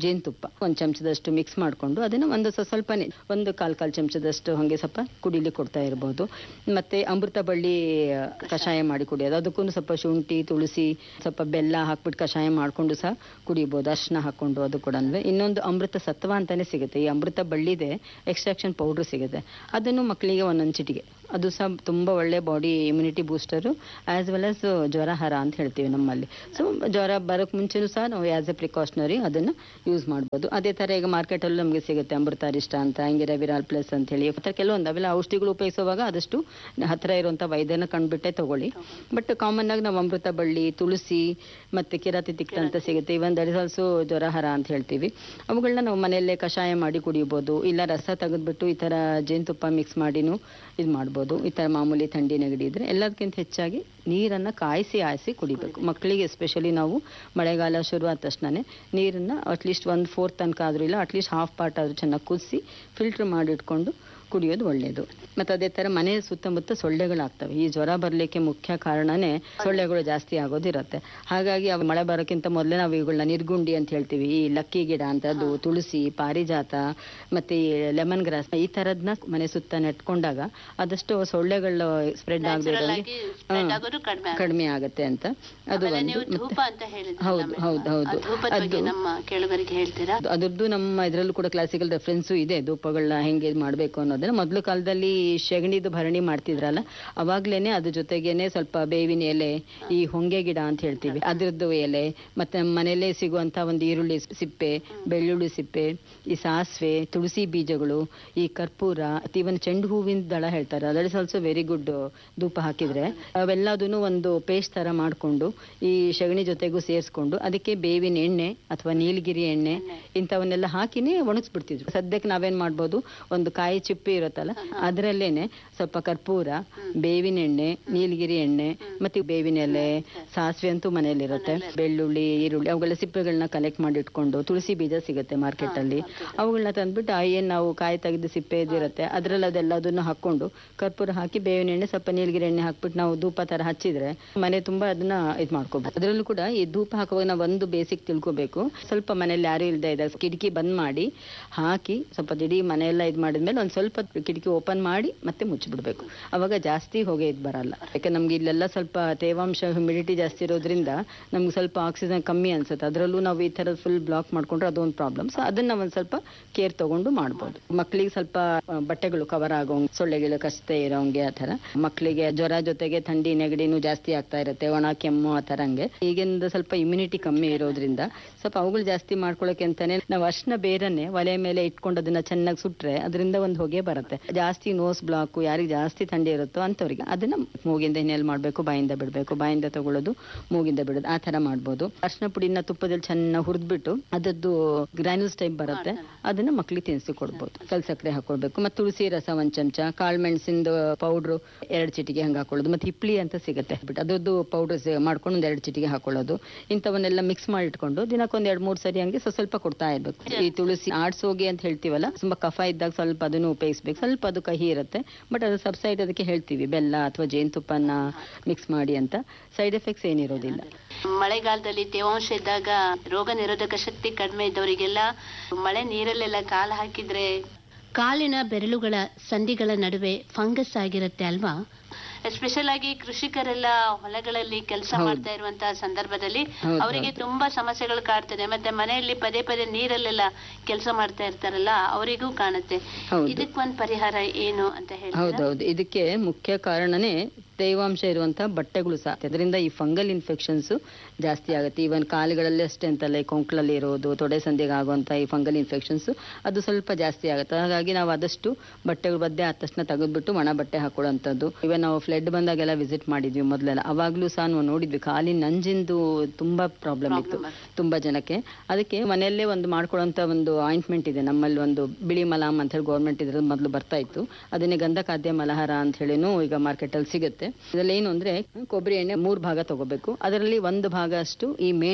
ಒಂದು ಚಮಚದಷ್ಟು ಮಿಕ್ಸ್ ಮಾಡಿಕೊಂಡು ಅದನ್ನು ಒಂದು ಸ್ವ- ಸ್ವಲ್ಪನೇ ಒಂದು ಕಾಲು ಕಾಲು ಚಮಚದಷ್ಟು ಹಾಗೆ ಸ್ವಲ್ಪ ಕುಡಿಲಿಕ್ಕೆ ಕೊಡ್ತಾ ಇರ್ಬೋದು ಮತ್ತೆ ಅಮೃತ ಬಳ್ಳಿ ಆ, ಕಷಾಯ ಮಾಡಿ ಕುಡಿಯೋದು ಅದಕ್ಕೂ ಸ್ವಲ್ಪ ಶುಂಠಿ ತುಳಸಿ ಸ್ವಲ್ಪ ಬೆಲ್ಲ ಹಾಕ್ಬಿಟ್ಟು ಕಷಾಯ ಮಾಡಿಕೊಂಡು ಸಹ ಕುಡಿಬೋದು ಅರ್ಶಿನ ಹಾಕೊಂಡು ಅದು ಕೂಡ ಇನ್ನೊಂದು ಅಮೃತ ಸತ್ವ ಅಂತಾನೆ ಸಿಗುತ್ತೆ ಈ ಅಮೃತ ಬಳ್ಳಿದೆ ಎಕ್ಸ್ಟ್ರಾಕ್ಷನ್ ಪೌಡ್ರ್ ಸಿಗುತ್ತೆ ಅದನ್ನು ಮಕ್ಕಳಿಗೆ ಒಂದೊಂದು ಚಿಟಿಗೆ ಅದು ಸಹ ತುಂಬ ಒಳ್ಳೆ body immunity booster as well as ಜ್ವರ ಹರ ಅಂತ ಹೇಳ್ತೀವಿ ನಮ್ಮಲ್ಲಿ ಸೊ ಜ್ವರ ಬರೋಕ್ಕೆ ಮುಂಚೆನೂ ಸಹ ನಾವು ಆ್ಯಸ್ ಎ ಪ್ರಿಕಾಷನರಿ ಅದನ್ನು ಯೂಸ್ ಮಾಡ್ಬೋದು ಅದೇ ಥರ ಈಗ ಮಾರ್ಕೆಟಲ್ಲೂ ನಮಗೆ ಸಿಗುತ್ತೆ ಅಮೃತಾರಿಷ್ಟ ಅಂತ ಹಂಗೆ ರವಿರಾಲ್ ಪ್ಲಸ್ ಅಂತ ಹೇಳಿ ಮತ್ತು ಕೆಲವೊಂದು ಅವೆಲ್ಲ ಔಷಧಿಗಳು ಉಪಯೋಗಿಸುವಾಗ ಆದಷ್ಟು ಹತ್ತಿರ ಇರುವಂಥ ವೈದ್ಯನ ಕಂಡುಬಿಟ್ಟೆ ತಗೊಳ್ಳಿ ಬಟ್ ಕಾಮನ್ ಆಗಿ ನಾವು ಅಮೃತ ಬಳ್ಳಿ ತುಳಸಿ ಮತ್ತು ಕಿರಾತಿ ತಿಕ್ತ ಅಂತ ಸಿಗುತ್ತೆ ಇವನ್ ದಟ್ ಇಸ್ ಆಲ್ಸೋ ಜ್ವರಹರ ಅಂತ ಹೇಳ್ತೀವಿ ಅವುಗಳನ್ನ ನಾವು ಮನೆಯಲ್ಲೇ ಕಷಾಯ ಮಾಡಿ ಕುಡಿಬೋದು ಇಲ್ಲ ರಸ ತೆಗೆದ್ಬಿಟ್ಟು ಈ ಥರ ಜೇನುತುಪ್ಪ ಮಿಕ್ಸ್ ಮಾಡಿನೂ ಇದು ಮಾಡ್ಬೋದು ಈ ಥರ ಮಾಮೂಲಿ ಥಂಡಿ ನೆಗಡಿ ಇದ್ರೆ ಎಲ್ಲದಕ್ಕಿಂತ ಹೆಚ್ಚಾಗಿ ನೀರನ್ನು ಕಾಯಿಸಿ ಆಯಿಸಿ ಕುಡಿಬೇಕು ಮಕ್ಕಳಿಗೆ ಎಸ್ಪೆಷಲಿ ನಾವು ಮಳೆಗಾಲ ಶುರು ಆದ ತಕ್ಷಣನೇ ನೀರನ್ನು ಅಟ್ಲೀಸ್ಟ್ ಒಂದು ಫೋರ್ತ್ ತನಕ ಆದರೂ ಇಲ್ಲ ಅಟ್ಲೀಸ್ಟ್ ಹಾಫ್ ಪಾರ್ಟ್ ಆದರೂ ಚೆನ್ನಾಗಿ ಕುದಿಸಿ ಫಿಲ್ಟ್ರ್ ಮಾಡಿಟ್ಕೊಂಡು ಕುಡಿಯೋದು ಒಳ್ಳೆಯದು ಮತ್ತು ಅದೇ ಥರ ಮನೆ ಸುತ್ತಮುತ್ತ ಸೊಳ್ಳೆಗಳಾಗ್ತವೆ ಈ ಜ್ವರ ಬರಲಿಕ್ಕೆ ಮುಖ್ಯ ಕಾರಣನೇ ಸೊಳ್ಳೆಗಳು ಜಾಸ್ತಿ ಆಗೋದಿರುತ್ತೆ ಹಾಗಾಗಿ ಅವು ಮಳೆ ಬರೋಕ್ಕಿಂತ ಮೊದಲೇ ನಾವು ಇವುಗಳನ್ನ ನಿರ್ಗುಂಡಿ ಅಂತ ಹೇಳ್ತೀವಿ ಈ ಲಕ್ಕಿ ಗಿಡ ಅಂತದ್ದು ತುಳಸಿ ಪಾರಿಜಾತ ಮತ್ತು ಈ ಲೆಮನ್ ಗ್ರಾಸ್ ಈ ಥರದ್ನ ಮನೆ ಸುತ್ತ ನೆಟ್ಕೊಂಡಾಗ ಆದಷ್ಟು ಸೊಳ್ಳೆಗಳು ಸ್ಪ್ರೆಡ್ ನ್ಯಾಚುರಲ್ ಆಗದೆ ಆಗಿ ಸ್ಪ್ರೆಡ್ ಆಗೋದು ಕಡಿಮೆ ಆಗುತ್ತೆ. ಕಡಿಮೆ ಆಗುತ್ತೆ ಅಂತ ಅದು ಆಮೇಲೆ ಒಂದು ನೀವು ಮತ್ತೆ ಧೂಪ ಅಂತ ಹೇಳಿದ್ರಲ್ಲ ಹೌದು, madam. ಹೌದು, ಹೌದು. ಆ ಧೂಪದ ಬಗ್ಗೆ ಅದು- ನಮ್ಮ ಕೇಳುಗರಿಗೆ ಹೇಳ್ತೀರಾ ಅದು- ಅದರದ್ದು ನಮ್ಮ ಇದರಲ್ಲೂ ಕೂಡ ಕ್ಲಾಸಿಕಲ್ ರೆಫರೆನ್ಸು ಇದೆ ಧೂಪಗಳನ್ನ ಹೆಂಗೆ ಇದ್ ಮಾಡಬೇಕು ಅನ್ನೋದನ್ನ ಮೊದಲು ಕಾಲದಲ್ಲಿ ಶಗಣಿದು ಭರಣಿ ಮಾಡ್ತಿದ್ರಲ್ಲ ಅವಾಗ್ಲೇನೆ ಅದ್ರ ಜೊತೆಗೇನೆ ಸ್ವಲ್ಪ ಬೇವಿನ ಎಲೆ ಈ ಹೊಂಗೆ ಗಿಡ ಅಂತ ಹೇಳ್ತೀವಿ ಅದ್ರದ್ದು ಎಲೆ ಮತ್ತೆ ನಮ್ಮ ಮನೆಯಲ್ಲೇ ಸಿಗುವಂತ ಒಂದು ಈರುಳ್ಳಿ ಸಿಪ್ಪೆ ಬೆಳ್ಳುಳ್ಳಿ ಸಿಪ್ಪೆ ಈ ಸಾಸಿವೆ ತುಳಸಿ ಬೀಜಗಳು ಈ ಕರ್ಪೂರ ಇವನ್ ಚೆಂಡು ಹೂವಿನ ದಳ ಹೇಳ್ತಾರೆ that is also very good ಧೂಪ ಹಾಕಿದ್ರೆ ಅವೆಲ್ಲದನ್ನು ಒಂದು ಪೇಸ್ಟ್ ತರ ಮಾಡ್ಕೊಂಡು ಈ ಸಗಣಿ ಜೊತೆಗೂ ಸೇರಿಸ್ಕೊಂಡು ಅದಕ್ಕೆ ಬೇವಿನ ಎಣ್ಣೆ ಅಥವಾ ನೀಲಗಿರಿ ಎಣ್ಣೆ ಇಂಥವನ್ನೆಲ್ಲ ಹಾಕಿನೇ ಒಣಗಿಸ್ಬಿಡ್ತಿದ್ರು ಸದ್ಯಕ್ಕೆ ನಾವೇನ್ ಮಾಡ್ಬೋದು ಒಂದು ಕಾಯಿ ಚಿಪ್ಪಿ ಇರುತ್ತಲ್ಲ ಅದರಲ್ಲೇನೆ ಸ್ವಲ್ಪ ಕರ್ಪೂರ ಬೇವಿನ ಎಣ್ಣೆ ನೀಲಗಿರಿ ಎಣ್ಣೆ ಮತ್ತೆ ಬೇವಿನ ಎಲೆ ಸಾಸಿವೆ ಅಂತೂ ಮನೆಯಲ್ಲಿರುತ್ತೆ ಬೆಳ್ಳುಳ್ಳಿ ಈರುಳ್ಳಿ ಅವುಗಳ ಸಿಪ್ಪೆಗಳನ್ನ ಕಲೆಕ್ಟ್ ಮಾಡಿ ಇಟ್ಕೊಂಡು ತುಳಸಿ ಬೀಜ ಸಿಗುತ್ತೆ ಮಾರ್ಕೆಟ್ ಅಲ್ಲಿ ಅವುಗಳನ್ನ ತಂದ್ಬಿಟ್ಟು ಆ ಏನ್ ನಾವು ಕಾಯಿ ತೆಗೆದು ಸಿಪ್ಪೆ ಇದಿರುತ್ತೆ ಅದ್ರಲ್ಲಿ ಅದೆಲ್ಲದನ್ನು ಹಾಕೊಂಡು ಕರ್ಪೂರ ಹಾಕಿ ಬೇವಿನ ಎಣ್ಣೆ ಸ್ವಲ್ಪ ನೀಲಗಿರಿ ಎಣ್ಣೆ ಹಾಕ್ಬಿಟ್ಟು ನಾವು ಧೂಪ ತರ ಹಚ್ಚಿದ್ರೆ ಮನೆ ತುಂಬಾ ಅದನ್ನ ಇದು ಮಾಡ್ಕೋಬಹುದು ಅದರಲ್ಲೂ ಕೂಡ ಈ ಧೂಪ ಹಾಕುವಾಗ ನಾವು ಒಂದು ಬೇಸಿಕ್ ತಿಳ್ಕೊಬೇಕು ಸ್ವಲ್ಪ ಮನೇಲಿ ಯಾರು ಇಲ್ಲದೆ ಇದ್ದಾಗ ಕಿಟಕಿ ಬಂದ್ ಮಾಡಿ ಹಾಕಿ ಸ್ವಲ್ಪ ಇಡೀ ಮನೆಯೆಲ್ಲ ಇದು ಮಾಡಿದ್ಮೇಲೆ ಒಂದ್ ಸ್ವಲ್ಪ ಕಿಟಕಿ ಓಪನ್ ಮಾಡಿ ಮತ್ತೆ ಮುಚ್ಚಿಬಿಡ್ಬೇಕು ಅವಾಗ ಜಾಸ್ತಿ ಹೊಗೆ ಇದು ಬರಲ್ಲ ಯಾಕಂದ್ರೆ ನಮ್ಗೆ ಇಲ್ಲೆಲ್ಲ ಸ್ವಲ್ಪ ತೇವಾಂಶ ಹ್ಯುಮಿಡಿಟಿ ಜಾಸ್ತಿ ಇರೋದ್ರಿಂದ ನಮ್ಗೆ ಸ್ವಲ್ಪ ಆಕ್ಸಿಜನ್ ಕಮ್ಮಿ ಅನ್ಸುತ್ತೆ ಅದರಲ್ಲೂ ನಾವು ಈ ತರ ಫುಲ್ ಬ್ಲಾಕ್ ಮಾಡ್ಕೊಂಡ್ರೆ ಅದೊಂದು ಪ್ರಾಬ್ಲಮ್ ಸೊ ಅದನ್ನ ಒಂದ್ ಸ್ವಲ್ಪ ಕೇರ್ ತಗೊಂಡು ಮಾಡ್ಬೋದು ಮಕ್ಕಳಿಗೆ ಸ್ವಲ್ಪ ಆ, ಬಟ್ಟೆಗಳು ಕವರ್ ಆಗೋಂಗ್ ಸೊಳ್ಳೆಗಳು ಕಷ್ಟೇ ಇರೋಂಗೆ ಆ ಥರ ಮಕ್ಕಳಿಗೆ ಜ್ವರ ಜೊತೆಗೆ ಥಂಡಿ ನೆಗಡಿನೂ ಜಾಸ್ತಿ ಆಗ್ತಾ ಇರುತ್ತೆ ಒಣ ಕೆಮ್ಮು ಆ ಥರ ಹಂಗೆ ಈಗಿಂದ ಸ್ವಲ್ಪ ಇಮ್ಯುನಿಟಿ ಕಮ್ಮಿ ಇರೋದ್ರಿಂದ ಸ್ವಲ್ಪ ಅವುಗಳು ಜಾಸ್ತಿ ಮಾಡ್ಕೊಳ್ಳೋಕೆ ಅಂತಾನೆ ನಾವು ಅರ್ಶಿನ ಬೇರನ್ನೇ ಒಲೆ ಮೇಲೆ ಇಟ್ಕೊಂಡು ಅದನ್ನ ಚೆನ್ನಾಗಿ ಸುಟ್ರೆ ಅದರಿಂದ ಒಂದು ಹೊಗೆ ಬರುತ್ತೆ ಜಾಸ್ತಿ ನೋಸ್ ಬ್ಲಾಕ್ ಯಾರಿಗೆ ಜಾಸ್ತಿ ಥಂಡಿ ಇರುತ್ತೋ ಅಂಥವ್ರಿಗೆ ಅದನ್ನ ಮೂಗಿಂದ ಹಿನ್ನೆಲೆ ಮಾಡಬೇಕು ಬಾಯಿಂದ ಬಿಡಬೇಕು ಬಾಯಿಂದ ತಗೊಳ್ಳೋದು ಮೂಗಿಂದ ಬಿಡೋದು ಆ ಥರ ಮಾಡ್ಬೋದು ಅರ್ಶಿನ ಪುಡಿನ ತುಪ್ಪದಲ್ಲಿ ಚೆನ್ನಾಗಿ ಹುರಿದ್ಬಿಟ್ಟು ಅದದ್ದು ಗ್ರಾನ್ಯೂಲ್ಸ್ ಟೈಪ್ ಬರುತ್ತೆ ಅದನ್ನ ಮಕ್ಕಳಿಗೆ ತಿನ್ನಿಸಿ ಕೊಡ್ಬೋದು ಕಲ್ ಸಕ್ಕರೆ ಹಾಕೊಳ್ಬೇಕು ಮತ್ತೆ ತುಳಸಿ ರಸ ಒಂದ್ ಚಮಚ ಕಾಳು ಮೆಣಸಿಂದು ಪೌಡ್ರು ಎರಡು ಚಿಟಿಗೆ ಹಂಗೆ ಹಾಕೊಳ್ಳೋದು ಮತ್ತೆ ಹಿಪ್ಲಿ ಅಂತ ಸಿಗುತ್ತೆ ಬಿಟ್ಟು ಅದರದ್ದು ಪೌಡರ್ ಮಾಡ್ಕೊಂಡು ಒಂದ್ ಎರಡು ಚಿಟಿಗೆ ಹಾಕೊಳ್ಳೋದು ಇಂಥವನ್ನೆಲ್ಲ ಮಿಕ್ಸ್ ಮಾಡಿ ಇಟ್ಕೊಂಡು ದಿನಕ್ಕೆ ಒಂದ್ ಎರಡ್ ಮೂರ್ ಸರಿ ಹಂಗೆ ಸ್ವಲ್ಪ ಸ್ವಲ್ಪ ಕೊಡ್ತಾ ಇರ್ಬೇಕು ಈ ತುಳಸಿ ಆಡ್ಸೋಗೆ ಅಂತ ಹೇಳ್ತೀವಲ್ಲ ತುಂಬಾ ಕಫ ಇದ್ದಾಗ ಸ್ವಲ್ಪ ಅದನ್ನು ಉಪಯೋಗಿಸ್ಬೇಕು ಸ್ವಲ್ಪ ಅದು ಕಹಿ ಇರುತ್ತೆ ಬಟ್ ಅದು ಸಬ್ಸೈಡ್ ಅದಕ್ಕೆ ಹೇಳ್ತೀವಿ ಬೆಲ್ಲ ಅಥವಾ ಜೇನುತುಪ್ಪನ ಮಿಕ್ಸ್ ಮಾಡಿ ಅಂತ ಸೈಡ್ ಎಫೆಕ್ಟ್ಸ್ ಏನಿರೋದಿಲ್ಲ ಮಳೆಗಾಲದಲ್ಲಿ ತೇವಾಂಶ ಇದ್ದಾಗ ರೋಗ ನಿರೋಧಕ ಶಕ್ತಿ ಕಡಿಮೆ ಇದ್ದವರಿಗೆಲ್ಲ ಮಳೆ ನೀರಲ್ಲೆಲ್ಲ ಕಾಲು ಹಾಕಿದ್ರೆ ಕಾಲಿನ ಬೆರಳುಗಳ ಸಂಧಿಗಳ ನಡುವೆ ಫಂಗಸ್ ಆಗಿರುತ್ತೆ ಅಲ್ವಾ ಎಸ್ಪೆಷಲ್ ಆಗಿ ಕೃಷಿಕರೆಲ್ಲ ಹೊಲಗಳಲ್ಲಿ ಕೆಲಸ ಹೌದು. ಮಾಡ್ತಾ ಇರುವಂತಹ ಸಂದರ್ಭದಲ್ಲಿ ಹೌದು, ಅವರಿಗೆ ಹೌದು. ತುಂಬಾ ಸಮಸ್ಯೆಗಳು ಕಾಡ್ತದೆ ಮತ್ತೆ ಮನೆಯಲ್ಲಿ ಪದೇ ಪದೇ ನೀರಲ್ಲೆಲ್ಲ ಕೆಲಸ ಮಾಡ್ತಾ ಇರ್ತಾರಲ್ಲ ಅವರಿಗೂ ಕಾಣುತ್ತೆ ಹೌದು. ಇದಕ್ಕೊಂದು ಪರಿಹಾರ ಏನು ಅಂತ ಹೇಳ್ತೀರಾ ಹೌದೌದು ಇದಕ್ಕೆ ಮುಖ್ಯ ಕಾರಣನೇ ತೇವಾಂಶ ಇರುವಂತಹ ಬಟ್ಟೆಗಳು ಸಹ ಅದರಿಂದ ಈ ಫಂಗಲ್ ಇನ್ಫೆಕ್ಷನ್ಸ್ ಜಾಸ್ತಿ ಆಗುತ್ತೆ ಈವನ್ ಕಾಲುಗಳಲ್ಲಿ ಅಷ್ಟೇ ಅಂತಲ್ಲ ಈ ಕೊಂಕಳಲ್ಲಿ ಇರೋದು ತೊಡೆ ಸಂಧಿಗೆ ಆಗುವಂತ ಈ ಫಂಗಲ್ ಇನ್ಫೆಕ್ಷನ್ಸ್ ಅದು ಸ್ವಲ್ಪ ಜಾಸ್ತಿ ಆಗುತ್ತೆ ಹಾಗಾಗಿ ನಾವು ಆದಷ್ಟು ಬಟ್ಟೆಗಳು ಬದ್ದೆ ಆದ ತಕ್ಷಣ ತೆಗೆದ್ಬಿಟ್ಟು ಒಣ ಬಟ್ಟೆ ಹಾಕೊಳ್ಳುವಂಥದ್ದು ಇವನ್ ನಾವು ಫ್ಲಡ್ ಬಂದಾಗೆಲ್ಲ ವಿಸಿಟ್ ಮಾಡಿದ್ವಿ ಮೊದಲೆಲ್ಲ ಅವಾಗ್ಲೂ ಸಹ ನಾವು ನೋಡಿದ್ವಿ ಕಾಲಿನ ನಂಜಿಂದು ತುಂಬಾ ಪ್ರಾಬ್ಲಮ್ ಇತ್ತು Problem ಆಗುತ್ತೆ. ತುಂಬಾ ಜನಕ್ಕೆ ಅದಕ್ಕೆ ಮನೆಯಲ್ಲೇ ಒಂದು ಮಾಡ್ಕೊಳ್ಳೋಂತ ಒಂದು ಆಯಿಂಟ್ಮೆಂಟ್ ಇದೆ ನಮ್ಮಲ್ಲಿ ಒಂದು ಬಿಳಿ ಮಲಾಮ್ ಅಂತ ಹೇಳಿ ಗೌರ್ಮೆಂಟ್ ಇದ್ರದ್ದು ಮೊದಲು ಬರ್ತಾ ಇತ್ತು ಅದನ್ನೇ ಗಂಧಖಾದ್ಯ ಮಲಹಾರ ಅಂತ ಹೇಳಿನೂ ಈಗ ಮಾರ್ಕೆಟ್ ಅಲ್ಲಿ ಸಿಗುತ್ತೆ ಇದ್ರಲ್ಲಿ ಏನು ಅಂದ್ರೆ ಕೊಬ್ಬರಿ ಎಣ್ಣೆ ಮೂರ್ ಭಾಗ ತಗೋಬೇಕು ಅದರಲ್ಲಿ ಒಂದು ಭಾಗ ಅಷ್ಟು ಈ ಮೇಣ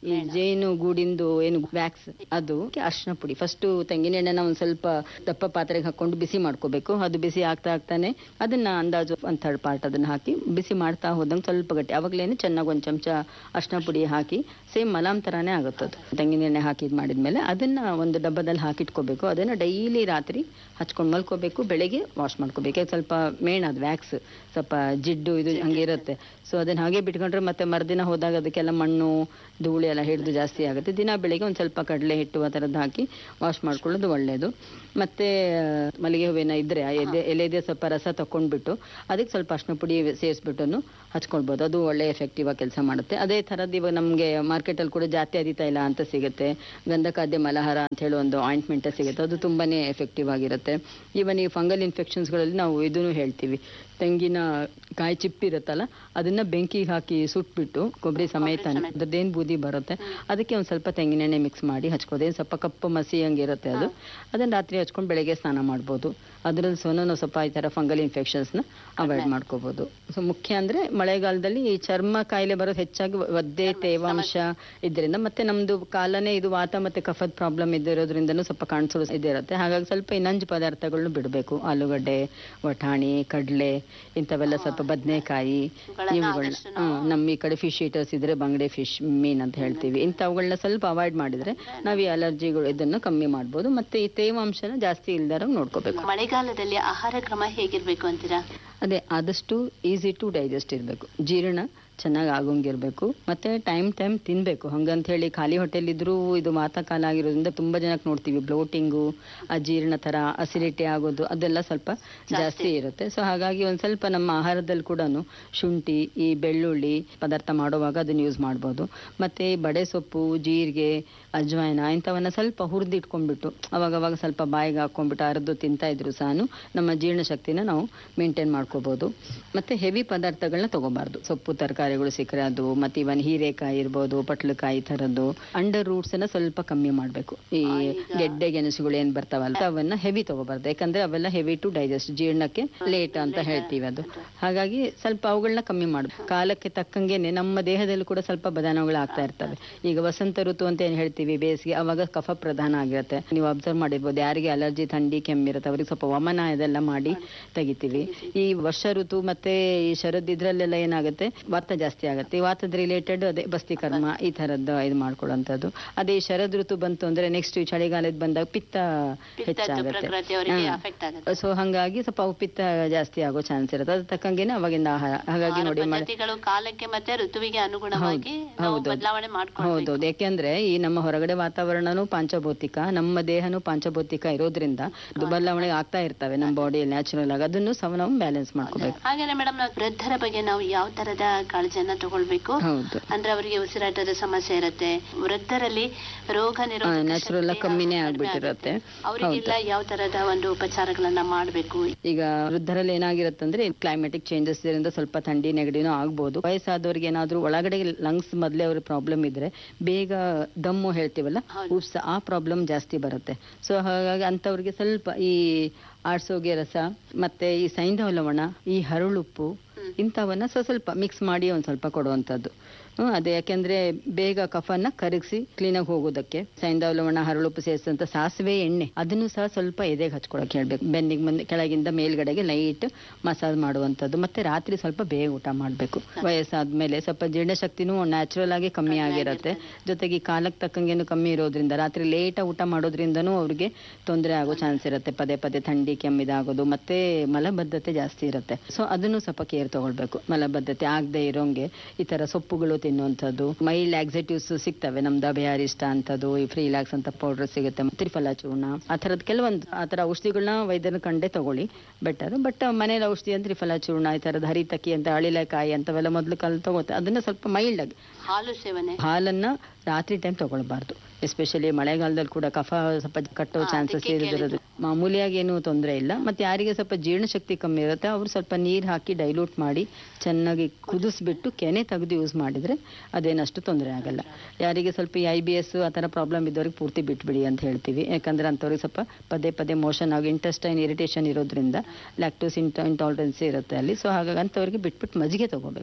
ಈ ಜೇನು ಗೂಡಿಂದು ಏನು ವ್ಯಾಕ್ಸ್ ಅದು ಅರ್ಶಿನ ಪುಡಿ ಫಸ್ಟ್ ತೆಂಗಿನ ಎಣ್ಣೆನ ಒಂದ್ ಸ್ವಲ್ಪ ದಪ್ಪ ಪಾತ್ರೆಗೆ ಹಾಕೊಂಡು ಬಿಸಿ ಮಾಡ್ಕೋಬೇಕು ಅದು ಬಿಸಿ ಆಗ್ತಾ ಆಗ್ತಾನೆ ಅದನ್ನ ಅಂದಾಜು ಒಂದ್ ಥರ್ಡ್ ಪಾರ್ಟ್ ಅದನ್ನ ಹಾಕಿ ಬಿಸಿ ಮಾಡ್ತಾ ಹೋದಂಗೆ ಸ್ವಲ್ಪ ಗಟ್ಟಿ ಅವಾಗ್ಲೇನೆ ಚೆನ್ನಾಗಿ ಒಂದ್ ಚಮಚ ಅರ್ಶಿನ ಪುಡಿ ಹಾಕಿ ಸೇಮ್ ಮಲಾಮ್ ತರಾನೇ ಆಗುತ್ತೆ ಅದು ತೆಂಗಿನ ಎಣ್ಣೆ ಹಾಕಿ ಇದ್ ಮಾಡಿದ್ಮೇಲೆ ಅದನ್ನ ಒಂದು ಡಬ್ಬದಲ್ಲಿ ಹಾಕಿಟ್ಕೋಬೇಕು ಅದನ್ನ ಡೈಲಿ ರಾತ್ರಿ ಹಚ್ಕೊಂಡು ಮಲ್ಕೋಬೇಕು ಬೆಳಿಗ್ಗೆ ವಾಶ್ ಮಾಡ್ಕೋಬೇಕು ಯಾಕೆ ಸ್ವಲ್ಪ ಮೇಣ್ ಅದು ವ್ಯಾಕ್ಸ್ ಸ್ವಲ್ಪ ಜಿಡ್ಡು ಇದು ಹಂಗೆ ಇರುತ್ತೆ ಸೊ ಅದನ್ನ ಹಾಗೆ ಬಿಟ್ಕೊಂಡ್ರೆ ಮತ್ತೆ ಮರುದಿನ ಹೋದಾಗ ಅದಕ್ಕೆಲ್ಲ ಮಣ್ಣು ಧೂಳು ಎಲ್ಲ ಹಿಡಿದು ಜಾಸ್ತಿ ಆಗುತ್ತೆ ದಿನ ಬೆಳಿಗ್ಗೆ ಒಂದು ಸ್ವಲ್ಪ ಕಡಲೆ ಹಿಟ್ಟು ಆ ಥರದ್ದು ಹಾಕಿ ವಾಶ್ ಮಾಡ್ಕೊಳ್ಳೋದು ಒಳ್ಳೆಯದು ಮತ್ತೆ ಆ, ಮಲ್ಲಿಗೆ ಹೂವಿನ ಇದ್ರೆ ಆ ಎಲೆ ಎಲೆದೆ ಸ್ವಲ್ಪ ರಸ ತಕೊಂಡ್ಬಿಟ್ಟು ಅದಕ್ಕೆ ಸ್ವಲ್ಪ ಅರ್ಶಿನ ಪುಡಿ ಸೇರಿಸ್ಬಿಟ್ಟು ಹಚ್ಕೊಳ್ಬೋದು ಅದು ಒಳ್ಳೆ ಎಫೆಕ್ಟಿವ್ ಆಗಿ ಕೆಲಸ ಮಾಡುತ್ತೆ ಅದೇ ಥರದ್ದು ಇವಾಗ ನಮಗೆ ಮಾರ್ಕೆಟಲ್ಲಿ ಕೂಡ ಜಾತಿ ಅದಿ ತೈಲ ಅಂತ ಸಿಗುತ್ತೆ ಗಂಧಕಾದ್ಯ ಮಲಹಾರ ಅಂತ ಹೇಳಿ ಒಂದು ಆಯಿಂಟ್ಮೆಂಟ್ ಸಿಗುತ್ತೆ ಅದು ತುಂಬಾನೇ ಎಫೆಕ್ಟಿವ್ ಆಗಿರುತ್ತೆ ಈವನ್ ಈ ಫಂಗಲ್ ಇನ್ಫೆಕ್ಷನ್ಸ್ಗಳಲ್ಲಿ ನಾವು ಇದನ್ನು ಹೇಳ್ತೀವಿ ತೆಂಗಿನ ಕಾಯಿ ಚಿಪ್ಪಿರುತ್ತಲ್ಲ ಅದನ್ನ ಬೆಂಕಿಗೆ ಹಾಕಿ ಸುಟ್ಬಿಟ್ಟು ಕೊಬ್ಬರಿ ಸಮೇತ ಅದ್ರದ್ದೇನು ಬೂದಿ ಬರುತ್ತೆ ಅದಕ್ಕೆ ಒಂದು ಸ್ವಲ್ಪ ತೆಂಗಿನ ಎಣ್ಣೆ ಮಿಕ್ಸ್ ಮಾಡಿ ಹಚ್ಕೋದು ಏನ್ ಸ್ವಲ್ಪ ಕಪ್ಪು ಮಸಿ ಹಂಗಿರುತ್ತೆ ಅದು ಅದನ್ನ ರಾತ್ರಿ ಹಚ್ಕೊಂಡು ಬೆಳಗ್ಗೆ ಸ್ನಾನ ಮಾಡ್ಬೋದು ಅದರಲ್ಲಿ ಸಹ ನಾವು ಸ್ವಲ್ಪ ಈ ಥರ ಫಂಗಲ್ ಇನ್ಫೆಕ್ಷನ್ಸ್ನ ಅವಾಯ್ಡ್ ಮಾಡ್ಕೋಬಹುದು ಸೊ ಮುಖ್ಯ ಅಂದ್ರೆ ಮಳೆಗಾಲದಲ್ಲಿ ಈ ಚರ್ಮ ಕಾಯಿಲೆ ಬರೋದು ಹೆಚ್ಚಾಗಿ ಒದ್ದೆ ತೇವಾಂಶ ಇದರಿಂದ ಮತ್ತೆ ನಮ್ದು ಕಾಲನೇ ಇದು ವಾತ ಮತ್ತೆ ಕಫದ ಪ್ರಾಬ್ಲಮ್ ಇದ್ದಿರೋದ್ರಿಂದನೂ ಸ್ವಲ್ಪ ಕಾಣಿಸೋದು ಇದಿರುತ್ತೆ ಹಾಗಾಗಿ ಸ್ವಲ್ಪ ಈ ನಂಜು ಪದಾರ್ಥಗಳನ್ನ ಬಿಡಬೇಕು ಆಲೂಗಡ್ಡೆ ವಟಾಣಿ ಕಡಲೆ ಇಂಥವೆಲ್ಲ ಸ್ವಲ್ಪ ಬದನೆಕಾಯಿ ಇವುಗಳನ್ನ ಹ್ಮ್, ನಮ್ಮ ಈ ಕಡೆ ಫಿಶ್ ಈಟರ್ಸ್ ಇದ್ರೆ ಬಂಗಡೆ ಫಿಶ್ ಮೀನ್ ಅಂತ ಹೇಳ್ತೀವಿ ಇಂಥವುಗಳನ್ನ ಸ್ವಲ್ಪ ಅವಾಯ್ಡ್ ಮಾಡಿದ್ರೆ ನಾವು ಈ ಅಲರ್ಜಿಗಳು ಇದನ್ನ ಕಮ್ಮಿ ಮಾಡ್ಬೋದು ಮತ್ತೆ ಈ ತೇವಾಂಶನ ಜಾಸ್ತಿ ಇಲ್ದಾರಂಗ್ ನೋಡ್ಕೋಬೇಕು ಮಳೆಗಾಲದಲ್ಲಿ ಆಹಾರ ಕ್ರಮ ಹೇಗಿರ್ಬೇಕು ಅಂತೀರಾ ಅದೇ ಆದಷ್ಟು ಈಸಿ ಟು ಡೈಜೆಸ್ಟ್ ಇರಬೇಕು ಜೀರ್ಣ ಚೆನ್ನಾಗಿ ಆಗೋಂಗಿರ್ಬೇಕು ಮತ್ತೆ ಟೈಮ್ ಟೈಮ್ ತಿನ್ಬೇಕು ಹಂಗಂತ ಹೇಳಿ ಖಾಲಿ ಹೊಟ್ಟೆಲ್ ಇದ್ರೂ ಇದು ಮಾತಕಾಲ ಆಗಿರೋದ್ರಿಂದ ತುಂಬಾ ಜನಕ್ಕೆ ನೋಡ್ತೀವಿ ಬ್ಲೋಟಿಂಗು ಅಜೀರ್ಣ ತರ ಅಸಿಡಿಟಿ ಆಗೋದು ಅದೆಲ್ಲ ಸ್ವಲ್ಪ ಜಾಸ್ತಿ ಇರುತ್ತೆ ಸೊ ಹಾಗಾಗಿ ಒಂದ್ ಸ್ವಲ್ಪ ನಮ್ಮ ಆಹಾರದಲ್ಲಿ ಕೂಡ ಶುಂಠಿ ಈ ಬೆಳ್ಳುಳ್ಳಿ ಪದಾರ್ಥ ಮಾಡುವಾಗ ಅದನ್ನ ಯೂಸ್ ಮಾಡ್ಬೋದು ಮತ್ತೆ ಈ ಬಡೆ ಸೊಪ್ಪು ಜೀರಿಗೆ ಅಜ್ವಾಯಿನ ಇಂಥವನ್ನ ಸ್ವಲ್ಪ ಹುರಿದಿಟ್ಕೊಂಡ್ಬಿಟ್ಟು ಅವಾಗ ಅವಾಗ ಸ್ವಲ್ಪ ಬಾಯಿಗೆ ಹಾಕೊಂಡ್ಬಿಟ್ಟು ಅರ್ದು ತಿಂತಾ ಇದ್ರು ಸಹ ನಮ್ಮ ಜೀರ್ಣಶಕ್ತಿನ ನಾವು ಮೇಂಟೈನ್ ಮಾಡ್ಕೋಬಹುದು ಮತ್ತೆ ಹೆವಿ ಪದಾರ್ಥಗಳನ್ನ ತಗೋಬಾರ್ದು ಸೊಪ್ಪು ತರಕಾರಿಗಳು ಸಿಕ್ಕರೆ ಅದು ಮತ್ತೆ ಇವನ್ ಹೀರೆಕಾಯಿ ಇರ್ಬೋದು ಪಟ್ಲಕಾಯಿ ಥರದ್ದು ಅಂಡರ್ ರೂಟ್ಸ್ ಅನ್ನ ಸ್ವಲ್ಪ ಕಮ್ಮಿ ಮಾಡ್ಬೇಕು ಈ ಗೆಡ್ಡೆ ಗೆಣಸುಗಳು ಏನ್ ಬರ್ತಾವಲ್ಲ ಅವನ್ನ ಹೆವಿ ತಗೋಬಾರ್ದು ಯಾಕಂದ್ರೆ ಅವೆಲ್ಲ ಹೆವಿ ಟು ಡೈಜೆಸ್ಟ್ ಜೀರ್ಣಕ್ಕೆ ಲೇಟ್ ಅಂತ ಹೇಳ್ತೀವಿ ಅದು ಹಾಗಾಗಿ ಸ್ವಲ್ಪ ಅವುಗಳನ್ನ ಕಮ್ಮಿ ಮಾಡ್ಬೇಕು ಕಾಲಕ್ಕೆ ತಕ್ಕಂಗೆನೆ ನಮ್ಮ ದೇಹದಲ್ಲಿ ಕೂಡ ಸ್ವಲ್ಪ ಬದಲಾವಣೆಗಳು ಆಗ್ತಾ ಇರ್ತವೆ ಈಗ ವಸಂತ ಋತು ಅಂತ ಏನ್ ಹೇಳ್ತೀವಿ ಬೇಸಿಗೆ ಅವಾಗ ಕಫ ಪ್ರಧಾನ ಆಗಿರುತ್ತೆ ನೀವು ಅಬ್ಸರ್ವ್ ಮಾಡಿರ್ಬೋದು ಯಾರಿಗೆ ಅಲರ್ಜಿ ಥಂಡಿ ಕೆಮ್ಮಿರುತ್ತೆ ಅವ್ರಿಗೆ ಸ್ವಲ್ಪ ವಮನ ಇದೆಲ್ಲ ಮಾಡಿ ತೆಗಿತೀವಿ ಈ ವರ್ಷ ಋತು ಮತ್ತೆ ಈ ಶರದ್ ಇದ್ರಲ್ಲೆಲ್ಲ ಏನಾಗುತ್ತೆ ವಾತ ಜಾಸ್ತಿ ಆಗುತ್ತೆ ಈ ವಾತದ ರಿಲೇಟೆಡ್ ಅದೇ ಬಸ್ತಿ ಕರ್ಮ ಈ ತರದ್ದು ಇದು ಮಾಡ್ಕೊಳ್ಳೋಂಥದ್ದು ಅದೇ ಈ ಶರದ್ ಋತು ಬಂತು ಅಂದ್ರೆ ನೆಕ್ಸ್ಟ್ ಈ ಚಳಿಗಾಲದ ಬಂದಾಗ ಪಿತ್ತ ಹೆಚ್ಚಾಗುತ್ತೆ ಪ್ರಕೃತಿಯವರಿಗೆ ಅಫೆಕ್ಟ್ ಆಗುತ್ತೆ ಸೊ ಹಂಗಾಗಿ ಸ್ವಲ್ಪ ಅವು ಪಿತ್ತ ಜಾಸ್ತಿ ಆಗೋ ಚಾನ್ಸ್ ಇರುತ್ತೆ ಅದ್ರ ತಕ್ಕಂಗೆನೆ ಅವಾಗಿಂದ ಆಹಾರ ಹಾಗಾಗಿ ನೋಡಿ ಮಳೆ ಪದ್ಧತಿಗಳು ಕಾಲಕ್ಕೆ ಮತ್ತೆ ಋತುವಿಗೆ ಅನುಗುಣವಾಗಿ ನಾವು ಹೌದು. ಬದಲಾವಣೆ ಮಾಡ್ಕೊಳ್ಬೇಕು ಹೌದೌದು ಯಾಕೆಂದ್ರೆ ಈ ನಮ್ಮ ಹೊರಗಡೆ ವಾತಾವರಣನೂ ಪಾಂಚಭೌತಿಕ ನಮ್ಮ ದೇಹನೂ ಪಾಂಚಭೌತಿಕ ಇರೋದ್ರಿಂದ ಅದು ಬದಲಾವಣೆ ಆಗ್ತಾ ಇರ್ತವೆ ನಮ್ಮ ಬಾಡಿಯಲ್ಲಿ ನ್ಯಾಚುರಲ್ ಆಗಿ ಅದನ್ನು ಸಹ ನಾವು ಬ್ಯಾಲೆನ್ಸ್ ಮಾಡ್ಕೋಬೇಕು ಹಾಗೇನೆ ಮೇಡಮ್ ನಾವು ವೃದ್ಧರ ಬಗ್ಗೆ ನಾವು ಯಾವ ತರದ ಕಾಳಜಿಯನ್ನ ತಗೊಳ್ಬೇಕು ಹೌದು ಅಂದ್ರೆ ಅವರಿಗೆ ಉಸಿರಾಟದ ಸಮಸ್ಯೆ ಇರುತ್ತೆ ವೃದ್ಧರಲ್ಲಿ ರೋಗ ನಿರೋಧಕ ನ್ಯಾಚುರಲ್ ಶಕ್ತಿ ಕಮ್ಮಿನೇ ಕಡಿಮೆ ಆಗ್ಬಿಟ್ಟಿರುತ್ತೆ ಆಗುತ್ತೆ. ಅವರಿಗೆಲ್ಲ ಯಾವ ತರದ ಒಂದು ಉಪಚಾರಗಳನ್ನ ಮಾಡ್ಬೇಕು ಈಗ ವೃದ್ಧರಲ್ಲಿ ಏನಾಗಿರುತ್ತಂದ್ರೆ ಕ್ಲೈಮೆಟಿಕ್ ಚೇಂಜಸ್ ಇದರಿಂದ ಸ್ವಲ್ಪ ಥಂಡಿ ನೆಗಡಿನೂ ಆಗ್ಬೋದು ವಯಸ್ಸಾದವ್ರಿಗೆ ಏನಾದ್ರೂ ಒಳಗಡೆ ಲಂಗ್ಸ್ ಮೊದಲೇ ಅವ್ರಿಗೆ ಪ್ರಾಬ್ಲಮ್ ಇದ್ರೆ ಬೇಗ ದಮ್ಮು ಹೇಳ್ತೀವಲ್ಲ ಹೌದು. ಉಪ್ಸ ಆ ಪ್ರಾಬ್ಲಮ್ ಜಾಸ್ತಿ ಬರುತ್ತೆ ಸೊ ಹಾಗಾಗಿ ಅಂಥವ್ರಿಗೆ ಸ್ವಲ್ಪ ಈ ಆಡ್ಸೋಗೆ ರಸ ಮತ್ತೆ ಈ ಸೈಂಧವ ಲವಣ ಈ ಹರಳುಪ್ಪು ಇಂಥವನ್ನ ಸ್ವಲ್ಪ ಸ್ವಲ್ಪ ಮಿಕ್ಸ್ ಮಾಡಿ ಒಂದ್ ಸ್ವಲ್ಪ ಕೊಡುವಂಥದ್ದು ಹ್ಮ್ ಅದೇ ಯಾಕೆಂದ್ರೆ ಬೇಗ ಕಫನ್ನ ಕರಗಿಸಿ ಕ್ಲೀನಾಗಿ ಹೋಗೋದಕ್ಕೆ ಸೈಂಧವ ಲವಣ ಹರಳುಪ್ಪು ಸೇರಿಸಿದಂತ ಸಾಸಿವೆ ಎಣ್ಣೆ ಅದನ್ನು ಸಹ ಸ್ವಲ್ಪ ಎದೆಗೆ ಹಚ್ಕೊಳಕ್ ಹೇಳ್ಬೇಕು ಬೆನ್ನಿಗೆ ಮುಂದೆ ಕೆಳಗಿಂದ ಮೇಲ್ಗಡೆಗೆ ಲೈಟ್ ಮಸಾಜ್ ಮಾಡುವಂಥದ್ದು ಮತ್ತೆ ರಾತ್ರಿ ಸ್ವಲ್ಪ ಬೇಗ ಊಟ ಮಾಡಬೇಕು ವಯಸ್ಸಾದ್ಮೇಲೆ ಸ್ವಲ್ಪ ಜೀರ್ಣಶಕ್ತಿನೂ ನ್ಯಾಚುರಲ್ ಆಗಿ ಕಮ್ಮಿ ಆಗಿರುತ್ತೆ ಜೊತೆಗೆ ಈ ಕಾಲಕ್ಕೆ ತಕ್ಕಂಗೇನು ಕಮ್ಮಿ ಇರೋದ್ರಿಂದ ರಾತ್ರಿ ಲೇಟ್ ಊಟ ಮಾಡೋದ್ರಿಂದನೂ ಅವ್ರಿಗೆ ತೊಂದರೆ ಆಗೋ ಚಾನ್ಸ್ ಇರುತ್ತೆ ಪದೇ ಪದೇ ಥಂಡಿ ಕೆಮ್ಮಿದಾಗೋದು ಮತ್ತೆ ಮಲಬದ್ಧತೆ ಜಾಸ್ತಿ ಇರುತ್ತೆ ಸೊ ಅದನ್ನು ಸ್ವಲ್ಪ ಕೇರ್ ತಗೊಳ್ಬೇಕು ಮಲಬದ್ಧತೆ ಆಗದೆ ಇರೋಂಗೆ ಈ ತರ ಸೊಪ್ಪುಗಳು ತಿನ್ನುವಂಥದ್ದು ಮೈಲ್ಡ್ ಆಕ್ಸಿಟಿವ್ಸ್ ಸಿಗ್ತವೆ ನಮ್ದು ಅಭಯಾರಿಷ್ಟ ಅಂತದ್ದು ಈ ಫ್ರೀಲಾಕ್ಸ್ ಅಂತ ಪೌಡರ್ ಸಿಗುತ್ತೆ ತ್ರಿಫಲ ಚೂರ್ಣ ಆ ಥರದ್ದು ಕೆಲವೊಂದು ಆ ಥರ ಔಷಧಿಗಳನ್ನ ವೈದ್ಯರ ಕಂಡೇ ತಗೊಳ್ಳಿ ಬೆಟರ್ ಬಟ್ ಮನೇಲಿ ಔಷಧಿ ಅಂದ್ರೆ ತ್ರಿಫಲ ಚೂರ್ಣ ಈ ಥರದ್ದು ಹರಿತಕ್ಕಿ ಅಂತ ಅಳಿಲೆಕಾಯಿ ಅಂತವೆಲ್ಲ ಮೊದಲು ಕಾಲ ತಗೋತೆ ಅದನ್ನ ಸ್ವಲ್ಪ ಮೈಲ್ಡ್ ಆಗಿ ಹಾಲು ಸೇವನೆ ಹಾಲನ್ನ ರಾತ್ರಿ ಟೈಮ್ ತಗೊಳ್ಬಾರ್ದು ಎಸ್ಪೆಷಲಿ ಮಳೆಗಾಲದಲ್ಲಿ ಕೂಡ ಕಫ ಸ್ವಲ್ಪ ಕಟ್ಟೋ ಹಾ, ಚಾನ್ಸಸ್ ಅದಕ್ಕೆ ಇರೋದ್ರಿಂದ ಮಾಮೂಲಿಯಾಗಿ ಏನು ತೊಂದರೆ ಇಲ್ಲ ಮತ್ತೆ ಯಾರಿಗೆ ಸ್ವಲ್ಪ ಜೀರ್ಣಶಕ್ತಿ ಕಮ್ಮಿ ಇರುತ್ತೆ ಅವ್ರು ಸ್ವಲ್ಪ ನೀರ್ ಹಾಕಿ ಡೈಲ್ಯೂಟ್ ಮಾಡಿ ಚೆನ್ನಾಗಿ ಕುದಿಸ್ಬಿಟ್ಟು ಕೆನೆ ತೆಗೆದು ಯೂಸ್ ಮಾಡಿದ್ರೆ ಅದೇನಷ್ಟು ತೊಂದರೆ ಆಗಲ್ಲ ಯಾರಿಗೆ ಸ್ವಲ್ಪ ಐ ಬಿ ಎಸ್ ಆ ಥರ ಪ್ರಾಬ್ಲಮ್ ಇದ್ದವ್ರಿಗೆ ಪೂರ್ತಿ ಬಿಟ್ಬಿಡಿ ಅಂತ ಹೇಳ್ತೀವಿ ಯಾಕಂದ್ರೆ ಅಂಥವ್ರಿಗೆ ಸ್ವಲ್ಪ ಪದೇ ಪದೇ ಮೋಷನ್ ಆಗಿ ಇಂಟೆಸ್ಟೈನ್ ಇರಿಟೇಷನ್ ಇರೋದ್ರಿಂದ ಲ್ಯಾಕ್ಟೋಸ್ ಇಂಟಾಲರೆನ್ಸಿ ಇರುತ್ತೆ ಅಲ್ಲಿ ಸೊ ಹಾಗಾಗಿ ಅಂಥವ್ರಿಗೆ ಬಿಟ್ಬಿಟ್ಟು ಮಜ್ಜಿಗೆ ತಗೋಬೇಕು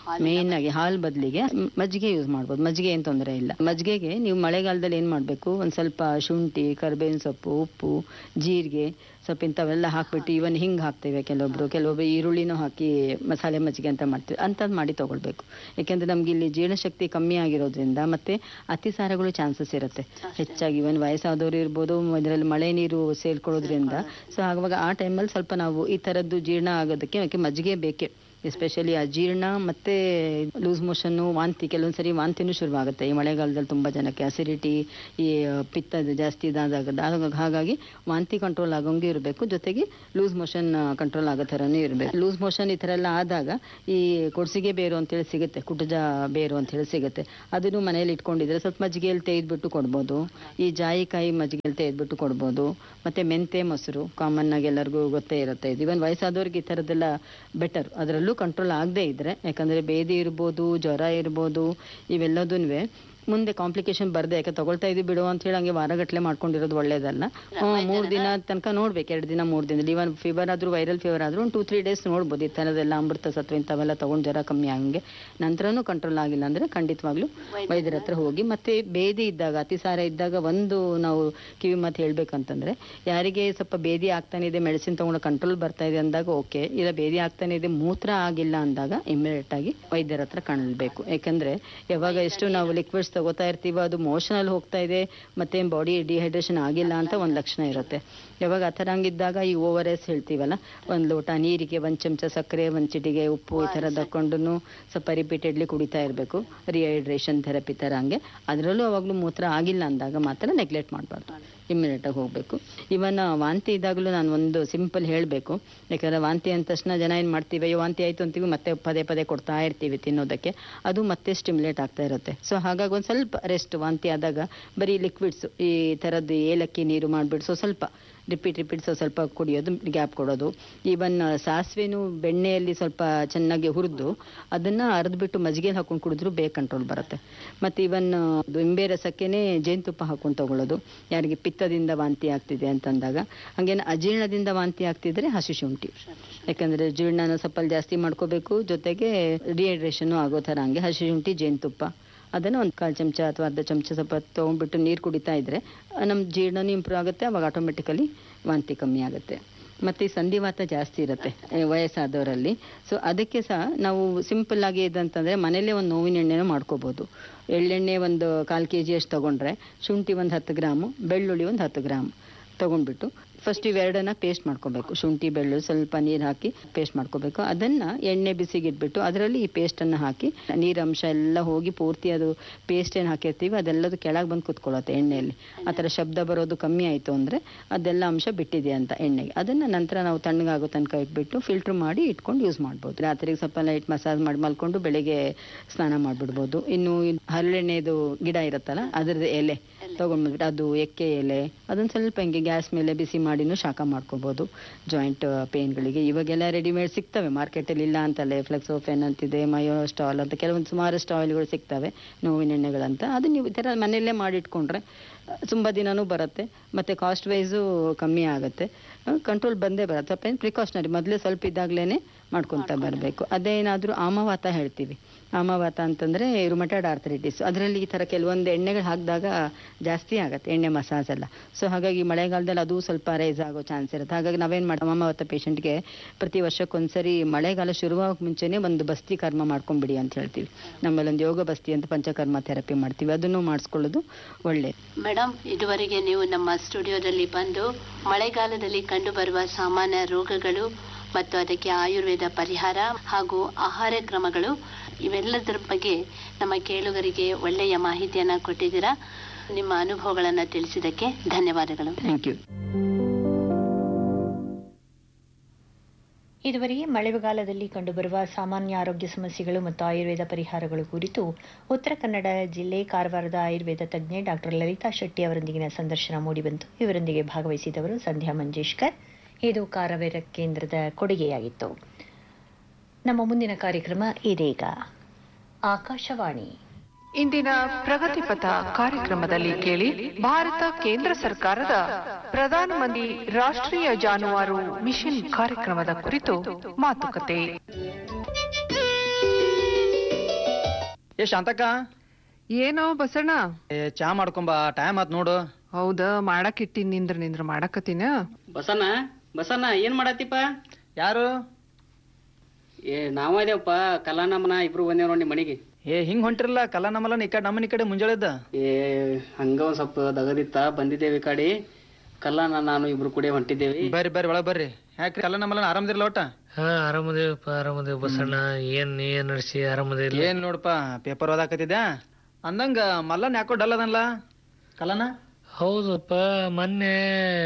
ಮೇನ್ ಆಗಿ ಹಾಲ್ ಬದಲಿಗೆ ಮಜ್ಜಿಗೆ ಯೂಸ್ ಮಾಡ್ಬೋದು ಮಜ್ಜಿಗೆ ಏನ್ ತೊಂದರೆ ಇಲ್ಲ ಮಜ್ಜಿಗೆಗೆ ನೀವು ಮಳೆಗಾಲದಲ್ಲಿ ಏನ್ ಮಾಡ್ಬೇಕು ಒಂದ್ ಸ್ವಲ್ಪ ಶುಂಠಿ ಕರ್ಬೇವಿನ ಸೊಪ್ಪು ಉಪ್ಪು ಜೀರಿಗೆ ಸ್ವಲ್ಪ ಇಂಥವೆಲ್ಲ ಹಾಕ್ಬಿಟ್ಟು ಇವನ್ ಹಿಂಗ್ ಹಾಕ್ತೇವೆ ಕೆಲವೊಬ್ರು ಕೆಲವೊಬ್ರು ಈರುಳ್ಳಿನೂ ಹಾಕಿ ಮಸಾಲೆ ಮಜ್ಜಿಗೆ ಅಂತ ಮಾಡ್ತೀವಿ ಅಂಥದ್ದು ಮಾಡಿ ತಗೊಳ್ಬೇಕು ಯಾಕೆಂದ್ರೆ ನಮ್ಗೆ ಇಲ್ಲಿ ಜೀರ್ಣಶಕ್ತಿ ಕಮ್ಮಿ ಆಗಿರೋದ್ರಿಂದ ಮತ್ತೆ ಅತಿಸಾರಗಳು ಚಾನ್ಸಸ್ ಇರುತ್ತೆ ಹೆಚ್ಚಾಗಿ ಇವನ್ ವಯಸ್ಸಾದವರು ಇರ್ಬೋದು ಇದರಲ್ಲಿ ಮಳೆ ನೀರು ಸೇರ್ಕೊಳ್ಳೋದ್ರಿಂದ ಸೊ ಆಗುವಾಗ ಆ ಟೈಮಲ್ಲಿ ಸ್ವಲ್ಪ ನಾವು ಈ ಥರದ್ದು ಜೀರ್ಣ ಆಗೋದಕ್ಕೆ ಅದಕ್ಕೆ ಮಜ್ಜಿಗೆ ಬೇಕೇ ಎಸ್ಪೆಷಲಿ ಅಜೀರ್ಣ ಮತ್ತೆ ಲೂಸ್ ಮೋಷನ್ ವಾಂತಿ ಕೆಲವೊಂದ್ಸರಿ ವಾಂತಿನೂ ಶುರುವಾಗುತ್ತೆ ಈ ಮಳೆಗಾಲದಲ್ಲಿ ತುಂಬಾ ಜನಕ್ಕೆ ಅಸಿಡಿಟಿ ಈ ಪಿತ್ತ ಜಾಸ್ತಿ ಇದಾದಾಗ ಆಗ- ಹಾಗಾಗಿ ವಾಂತಿ ಕಂಟ್ರೋಲ್ ಆಗೋಂಗೆ ಇರಬೇಕು ಜೊತೆಗೆ ಲೂಸ್ ಮೋಷನ್ ಕಂಟ್ರೋಲ್ ಆಗೋ ಥರನೂ ಇರಬೇಕು ಲೂಸ್ ಮೋಷನ್ ಈ ಥರ ಎಲ್ಲ ಆದಾಗ ಈ ಕೊಡ್ಸಿಗೆ ಬೇರು ಅಂತೇಳಿ ಸಿಗುತ್ತೆ ಕುಟುಜ ಬೇರು ಅಂತ ಹೇಳಿ ಸಿಗುತ್ತೆ ಅದನ್ನು ಮನೇಲಿ ಇಟ್ಕೊಂಡಿದ್ರೆ ಸ್ವಲ್ಪ ಮಜ್ಜಿಗೆಯಲ್ಲಿ ತೆಗೆದ್ಬಿಟ್ಟು ಕೊಡ್ಬೋದು ಈ ಜಾಯಿಕಾಯಿ ಮಜ್ಜಿಗೆಯಲ್ಲಿ ತೆಗೆದ್ಬಿಟ್ಟು ಕೊಡ್ಬೋದು ಮತ್ತೆ ಮೆಂತೆ ಮೊಸರು ಕಾಮನ್ ಆಗಿ ಎಲ್ಲರಿಗೂ ಗೊತ್ತೇ ಇರುತ್ತೆ ಇದು ಇವನ್ ವಯಸ್ಸಾದವ್ರಿಗೆ ಈ ಥರದ್ದೆಲ್ಲ ಬೆಟರ್ ಅದರಲ್ಲೂ ಕಂಟ್ರೋಲ್ ಆಗದೆ ಇದ್ರೆ ಯಾಕಂದ್ರೆ ಬೇದಿ ಇರ್ಬೋದು ಜ್ವರ ಇರ್ಬೋದು ಇವೆಲ್ಲದೂ ಮುಂದೆ ಕಾಂಪ್ಲಿಕೇಶನ್ ಬರ್ದೆ ಯಾಕೆ ತಗೊಳ್ತಾ ಇದೀವಿ ಬಿಡು ಅಂತ ಹೇಳಿ ಹಂಗೆ ವಾರಗಟ್ಲೆ ಮಾಡ್ಕೊಂಡಿರೋದು ಒಳ್ಳೇದಲ್ಲ ಹ್ಮ್, ಮೂರ್ ದಿನ ತನಕ ನೋಡ್ಬೇಕು ಎರಡು ದಿನ ಮೂರ್ ದಿನದಲ್ಲಿ ಇವನ್ ಫೀವರ್ ಆದ್ರೂ ವೈರಲ್ ಫೀವರ್ ಆದ್ರೂ ಒಂದು ಟೂ ತ್ರೀ ಡೇಸ್ ನೋಡ್ಬೋದು ಈ ಥರದೆಲ್ಲ ಅಮೃತ ಸತ್ವ ಇಂಥವೆಲ್ಲ ತಗೊಂಡ್ ಜ್ವರ ಕಮ್ಮಿ ಆಗಂಗೆ ನಂತರನೂ ಕಂಟ್ರೋಲ್ ಆಗಿಲ್ಲ ಅಂದ್ರೆ ಖಂಡಿತವಾಗ್ಲೂ ವೈದ್ಯರ ಹತ್ರ ಹೋಗಿ ಮತ್ತೆ ಬೇದಿ ಇದ್ದಾಗ ಅತಿಸಾರ ಇದ್ದಾಗ ಒಂದು ನಾವು ಕಿವಿ ಮಾತು ಹೇಳ್ಬೇಕಂತಂದ್ರೆ ಯಾರಿಗೆ ಸ್ವಲ್ಪ ಬೇದಿ ಆಗ್ತಾನೆ ಇದೆ ಮೆಡಿಸಿನ್ ತಗೊಂಡು ಕಂಟ್ರೋಲ್ ಬರ್ತಾ ಇದೆ ಅಂದಾಗ ಓಕೆ ಇಲ್ಲ ಬೇದಿ ಆಗ್ತಾನೆ ಇದೆ ಮೂತ್ರ ಆಗಿಲ್ಲ ಅಂದಾಗ ಇಮಿಡಿಯೇಟ್ ಆಗಿ ವೈದ್ಯರ ಹತ್ರ ಕಾಣಬೇಕು ಯಾಕಂದ್ರೆ ಯಾವಾಗ ಎಷ್ಟು ನಾವು ಲಿಕ್ವಿಡ್ಸ್ ತಗೋತಾ ಇರ್ತೀವೋ ಅದು ಮೋಷನ್ ಅಲ್ಲಿ ಹೋಗ್ತಾ ಇದೆ ಮತ್ತೆ ಬಾಡಿ ಡಿಹೈಡ್ರೇಷನ್ ಆಗಿಲ್ಲ ಅಂತ ಒಂದ್ ಲಕ್ಷಣ ಇರುತ್ತೆ ಯಾವಾಗ ಆ ಥರ ಹಂಗಿದ್ದಾಗ ಈ ಓವರ್ ಎಸ್ ಹೇಳ್ತೀವಲ್ಲ ಒಂದ್ ಲೋಟ ನೀರಿಗೆ ಒಂದ್ ಚಮಚ ಸಕ್ಕರೆ ಒಂದ್ ಚಿಟಿಗೆ ಉಪ್ಪು ಈ ಥರದ್ದು ಹಾಕೊಂಡು ಸ್ವಲ್ಪ ರಿಪೀಟೆಡ್ಲಿ ಕುಡಿತಾ ಇರಬೇಕು ರಿಹೈಡ್ರೇಷನ್ ಥೆರಪಿ ಥರ ಹಂಗೆ ಅದರಲ್ಲೂ ಅವಾಗಲೂ ಮೂತ್ರ ಆಗಿಲ್ಲ ಅಂದಾಗ ಮಾತ್ರ ನೆಗ್ಲೆಕ್ಟ್ ಮಾಡಬಾರ್ದು ಇಮ್ಮಿಡಿಯೇಟ್ ಆಗಿ ಹೋಗ್ಬೇಕು ಇವನ್ ವಾಂತಿ ಇದ್ದಾಗಲೂ ನಾನು ಒಂದು ಸಿಂಪಲ್ ಹೇಳಬೇಕು ಯಾಕಂದ್ರೆ ವಾಂತಿ ಅಂದ ತಕ್ಷಣ ಜನ ಏನ್ ಮಾಡ್ತೀವಿ ಅಯ್ಯೋ ವಾಂತಿ ಆಯ್ತು ಅಂತೀವಿ ಮತ್ತೆ ಪದೇ ಪದೇ ಕೊಡ್ತಾ ಇರ್ತೀವಿ ತಿನ್ನೋದಕ್ಕೆ ಅದು ಮತ್ತೆ ಸ್ಟಿಮ್ಯುಲೇಟ್ ಆಗ್ತಾ ಇರುತ್ತೆ ಸೊ ಹಾಗಾಗಿ ಒಂದ್ ಸ್ವಲ್ಪ ರೆಸ್ಟ್ ವಾಂತಿ ಆದಾಗ ಬರೀ ಲಿಕ್ವಿಡ್ಸ್ ಈ ಥರದ್ದು ಏಲಕ್ಕಿ ನೀರು ಮಾಡ್ಬಿಟ್ಟು ಸೊ ಸ್ವಲ್ಪ ರಿಪೀಟ್ ರಿಪೀಟ್ ಸೊ ಸ್ವಲ್ಪ ಕುಡಿಯೋದು ಗ್ಯಾಪ್ ಕೊಡೋದು ಈವನ್ ಸಾಸಿವೆನು ಬೆಣ್ಣೆಯಲ್ಲಿ ಸ್ವಲ್ಪ ಚೆನ್ನಾಗಿ ಹುರಿದು ಅದನ್ನ ಅರ್ದ್ಬಿಟ್ಟು ಮಜ್ಜಿಗೆಯಲ್ಲಿ ಹಾಕೊಂಡು ಕುಡಿದ್ರು ಬೇಗ ಕಂಟ್ರೋಲ್ ಬರುತ್ತೆ ಮತ್ತೆ ಇವನ್ ನಿಂಬೆ ರಸಕ್ಕೆನೆ ಜೇನುತುಪ್ಪ ಹಾಕೊಂಡು ತಗೊಳ್ಳೋದು ಯಾರಿಗೆ ಪಿತ್ತದಿಂದ ವಾಂತಿ ಆಗ್ತಿದೆ ಅಂತಂದಾಗ ಹಂಗೇನು ಅಜೀರ್ಣದಿಂದ ವಾಂತಿ ಆಗ್ತಿದ್ರೆ ಹಸಿ ಶುಂಠಿ ಯಾಕಂದ್ರೆ ಜೀರ್ಣನ ಸ್ವಲ್ಪ ಜಾಸ್ತಿ ಮಾಡ್ಕೋಬೇಕು ಜೊತೆಗೆ ಡಿಹೈಡ್ರೇಷನ್ ಆಗೋ ಥರ ಹಂಗೆ ಹಸಿ ಶುಂಠಿ ಜೇನುತುಪ್ಪ ಅದನ್ನು ಒಂದು ಕಾಲು ಚಮಚ ಅಥವಾ ಅರ್ಧ ಚಮಚ ಸ್ವಲ್ಪ ತೊಗೊಂಡ್ಬಿಟ್ಟು ನೀರು ಕುಡಿತಾ ಇದ್ರೆ ನಮ್ಮ ಜೀರ್ಣನೂ ಇಂಪ್ರೂವ್ ಆಗುತ್ತೆ ಅವಾಗ ಆಟೋಮೆಟಿಕಲಿ ವಾಂತಿ ಕಮ್ಮಿ ಆಗುತ್ತೆ ಮತ್ತೆ ಈ ಸಂಧಿವಾತ ಜಾಸ್ತಿ ಇರುತ್ತೆ ಈ ವಯಸ್ಸಾದವರಲ್ಲಿ ಸೊ ಅದಕ್ಕೆ ಸಹ ನಾವು ಸಿಂಪಲ್ ಆಗಿ ಇದಂತಂದ್ರೆ ಮನೇಲೆ ಒಂದು ನೋವಿನ ಎಣ್ಣೆನೂ ಮಾಡ್ಕೋಬಹುದು ಎಳ್ಳೆಣ್ಣೆ ಒಂದು ಕಾಲು ಕೆ ಜಿ ಅಷ್ಟು ತಗೊಂಡ್ರೆ ಶುಂಠಿ ಒಂದು ಹತ್ತು ಗ್ರಾಮು ಬೆಳ್ಳುಳ್ಳಿ ಒಂದು ಹತ್ತು ಗ್ರಾಮ್ ತಗೊಂಡ್ಬಿಟ್ಟು ಫಸ್ಟ್ ಇವೆರಡನ್ನ ಪೇಸ್ಟ್ ಮಾಡ್ಕೋಬೇಕು ಶುಂಠಿ ಬೆಳ್ಳುಳ್ಳಿ ಸ್ವಲ್ಪ ನೀರು ಹಾಕಿ ಪೇಸ್ಟ್ ಮಾಡ್ಕೋಬೇಕು ಅದನ್ನ ಎಣ್ಣೆ ಬಿಸಿಗೆ ಇಟ್ಬಿಟ್ಟು ಅದರಲ್ಲಿ ಈ ಪೇಸ್ಟ್ ಅನ್ನ ಹಾಕಿ ನೀರಂಶ ಎಲ್ಲ ಹೋಗಿ ಪೂರ್ತಿ ಅದು ಪೇಸ್ಟ್ ಏನು ಹಾಕಿರ್ತೀವಿ ಅದೆಲ್ಲದು ಕೆಳಗೆ ಬಂದು ಕುತ್ಕೊಳ್ಳುತ್ತೆ ಎಣ್ಣೆಯಲ್ಲಿ ಆ ಥರ ಶಬ್ದ ಬರೋದು ಕಮ್ಮಿ ಆಯಿತು ಅಂದರೆ ಅದೆಲ್ಲ ಅಂಶ ಬಿಟ್ಟಿದೆ ಅಂತ ಎಣ್ಣೆಗೆ ಅದನ್ನು ನಂತರ ನಾವು ತಣ್ಣಗಾಗೋ ತನಕ ಇಟ್ಬಿಟ್ಟು ಫಿಲ್ಟರ್ ಮಾಡಿ ಇಟ್ಕೊಂಡು ಯೂಸ್ ಮಾಡ್ಬೋದು ರಾತ್ರಿಗೆ ಸ್ವಲ್ಪ ಲೈಟ್ ಮಸಾಜ್ ಮಾಡಿ ಮಲ್ಕೊಂಡು ಬೆಳಿಗ್ಗೆ ಸ್ನಾನ ಮಾಡಿಬಿಡ್ಬೋದು ಇನ್ನು ಈ ಹರಳೆಣ್ಣೆದು ಗಿಡ ಇರುತ್ತಲ್ಲ ಅದ್ರದ್ದು ಎಲೆ ತಗೊಂಡ್ಬಿಟ್ಟು ಅದು ಎಕ್ಕೆ ಎಲೆ ಅದನ್ನ ಸ್ವಲ್ಪ ಹಿಂಗೆ ಗ್ಯಾಸ್ ಮೇಲೆ ಬಿಸಿ ಮಾಡಿನೂ ಶಾಖ ಮಾಡ್ಕೋಬಹುದು ಜಾಯಿಂಟ್ ಪೇನ್ಗಳಿಗೆ ಇವಾಗೆಲ್ಲ ರೆಡಿಮೇಡ್ ಸಿಗ್ತವೆ ಮಾರ್ಕೆಟಲ್ಲಿ ಇಲ್ಲ ಅಂತಲ್ಲ ಫ್ಲೆಕ್ಸೋಫೆನ್ ಅಂತಿದೆ ಮಯೋ ಸ್ಟಾಲ್ ಅಂತ ಕೆಲವೊಂದು ಸುಮಾರಷ್ಟು ಆಯಿಲ್ಗಳು ಸಿಗ್ತವೆ ನೋವಿನ ಎಣ್ಣೆಗಳಂತ ಅದು ನೀವು ಈ ಥರ ಮನೆಯಲ್ಲೇ ಮಾಡಿಟ್ಕೊಂಡ್ರೆ ತುಂಬ ದಿನನೂ ಬರುತ್ತೆ ಮತ್ತೆ ಕಾಸ್ಟ್ ವೈಸು ಕಮ್ಮಿ ಆಗುತ್ತೆ ಕಂಟ್ರೋಲ್ ಬಂದೇ ಬರುತ್ತೆ ಸ್ವಲ್ಪ ಏನು ಪ್ರಿಕಾಷನರಿ ಮೊದಲೇ ಸ್ವಲ್ಪ ಇದ್ದಾಗಲೇ ಮಾಡ್ಕೊತ ಬರಬೇಕು ಅದೇನಾದರೂ ಆಮವಾತ ಹೇಳ್ತೀವಿ ಆಮವಾತ ಅಂತಂದ್ರೆ ರುಮಟೈಡ್ ಆರ್ಥರೈಟಿಸ್ ಅದರಲ್ಲಿ ಈ ಥರ ಕೆಲವೊಂದು ಎಣ್ಣೆಗಳು ಹಾಕಿದಾಗ ಜಾಸ್ತಿ ಆಗುತ್ತೆ ಎಣ್ಣೆ ಮಸಾಜ್ ಎಲ್ಲ ಸೊ ಹಾಗಾಗಿ ಮಳೆಗಾಲದಲ್ಲಿ ಅದು ಸ್ವಲ್ಪ ರೈಸ್ ಆಗೋ ಚಾನ್ಸ್ ಇರುತ್ತೆ ಹಾಗಾಗಿ ನಾವೇನು ಮಾಡಿ ಆಮವಾತ ಪೇಷಂಟ್ಗೆ ಪ್ರತಿ ವರ್ಷಕ್ಕೊಂದ್ಸರಿ ಮಳೆಗಾಲ ಶುರುವಾಗಕ್ಕೆ ಮುಂಚೆನೇ ಒಂದು ಬಸ್ತಿ ಕರ್ಮ ಮಾಡ್ಕೊಂಬಿಡಿ ಅಂತ ಹೇಳ್ತೀವಿ ನಮ್ಮಲ್ಲಿ ಒಂದು ಯೋಗ ಬಸ್ತಿ ಅಂತ ಪಂಚಕರ್ಮ ಥೆರಪಿ ಮಾಡ್ತೀವಿ ಅದನ್ನು ಮಾಡಿಸ್ಕೊಳ್ಳೋದು ಒಳ್ಳೆಯದು ಮೇಡಮ್ ಇದುವರೆಗೆ ನೀವು ನಮ್ಮ ಸ್ಟುಡಿಯೋದಲ್ಲಿ ಬಂದು ಮಳೆಗಾಲದಲ್ಲಿ ಕಂಡುಬರುವ ಸಾಮಾನ್ಯ ರೋಗಗಳು ಮತ್ತು ಅದಕ್ಕೆ ಆಯುರ್ವೇದ ಪರಿಹಾರ ಹಾಗೂ ಆಹಾರ ಕ್ರಮಗಳು ಇವೆಲ್ಲದರ ಬಗ್ಗೆ ನಮ್ಮ ಕೇಳುಗರಿಗೆ ಒಳ್ಳೆಯ ಮಾಹಿತಿಯನ್ನ ಕೊಟ್ಟಿದ್ದೀರಾ ನಿಮ್ಮ ಅನುಭವಗಳನ್ನ ತಿಳಿಸಿದ್ದಕ್ಕೆ ಧನ್ಯವಾದಗಳು ಥ್ಯಾಂಕ್ ಯು ಇದುವರೆಗೆ ಮಳೆಗಾಲದಲ್ಲಿ ಕಂಡುಬರುವ ಸಾಮಾನ್ಯ ಆರೋಗ್ಯ ಸಮಸ್ಯೆಗಳು ಮತ್ತು ಆಯುರ್ವೇದ ಪರಿಹಾರಗಳು ಕುರಿತು ಉತ್ತರ ಕನ್ನಡ ಜಿಲ್ಲೆ ಕಾರವಾರದ ಆಯುರ್ವೇದ ತಜ್ಞೆ ಡಾಕ್ಟರ್ ಲಲಿತಾ ಶೆಟ್ಟಿ ಅವರೊಂದಿಗಿನ ಸಂದರ್ಶನ ಮೂಡಿಬಂತು ಇವರೊಂದಿಗೆ ಭಾಗವಹಿಸಿದವರು ಸಂಧ್ಯಾ ಮಂಜೇಶ್ಕರ್ ಇದು ಕಾರವಾರ ಕೇಂದ್ರದ ಕೊಡುಗೆಯಾಗಿತ್ತು ನಮ್ಮ ಮುಂದಿನ ಕಾರ್ಯಕ್ರಮ ಇದೀಗ ಆಕಾಶವಾಣಿ ಇಂದಿನ ಪ್ರಗತಿಪಥ ಕಾರ್ಯಕ್ರಮದಲ್ಲಿ ಕೇಳಿ ಭಾರತ ಕೇಂದ್ರ ಸರ್ಕಾರದ ಪ್ರಧಾನಮಂತ್ರಿ ರಾಷ್ಟ್ರೀಯ ಜಾನುವಾರು ಮಿಷನ್ ಕಾರ್ಯಕ್ರಮದ ಕುರಿತು ಮಾತುಕತೆ ಏ ಶಾಂತಕ್ಕ ಏನೋ ಬಸಣ್ಣ ಏ ಚಾ ಮಾಡ್ಕೊಂಬ ಟೈಮ್ ಆತ್ ನೋಡು ಹೌದಾ ಮಾಡಕ್ ಇಟ್ಟಿನ್ ನಿಂದ್ರ ನಿಂದ್ರ ಮಾಡಕತ್ತೀನ ಬಸಣ್ಣ ಬಸಣ್ಣ ಏನ್ ಮಾಡತ್ತಿಪ್ಪ ಯಾರು ಏ ನಾವ ಇದೇವಪ್ಪ ಕಲಾನಮ್ಮನ ಇಬ್ರು ಬಂದೇವ್ ನೋಡಿ ಮನೆಗೆ ಏ ಹಿಂಗ್ ಹೊಂಟಿರಲ್ಲ ಕಲ್ಲ ನಮ್ಮಲ್ಲ ಈ ಕಡೆ ನಮ್ಮನ ಈ ಕಡೆ ಮುಂಜಾಳೆದ ಏ ಹಂಗ ಒಂದ್ ಸ್ವಲ್ಪ ದಗದಿತ್ತ ಬಂದಿದ್ದೇವೆ ಈ ಕಡೆ ಕಲ್ಲಾನ ನಾನು ಇಬ್ರು ಕೂಡ ಹೊಂಟಿದ್ದೇವೆ ಬರ್ರಿ ಬರ್ರಿ ಒಳಗ್ ಬರ್ರಿ ಯಾಕ್ರಿ ಕಲ್ಲ ನಮ್ಮಲ್ಲ ಆರಾಮದಿರಲ್ಲ ಒಟ್ಟ ಹಾ ಆರಾಮದೇವಪ್ಪ ಆರಾಮದೇವ್ ಬಸಣ್ಣ ಏನ್ ಏನ್ ನಡ್ಸಿ ಆರಾಮದಿಲ್ಲ ಏನ್ ನೋಡಪ್ಪ ಪೇಪರ್ ಓದಾಕತ್ತಿದ್ಯಾ ಅಂದಂಗ ಮಲ್ಲನ್ ಯಾಕೋ ಡಲ್ ಅದನ್ಲ ಕಲ್ಲನ ಹೌದಪ್ಪ ಮೊನ್ನೆ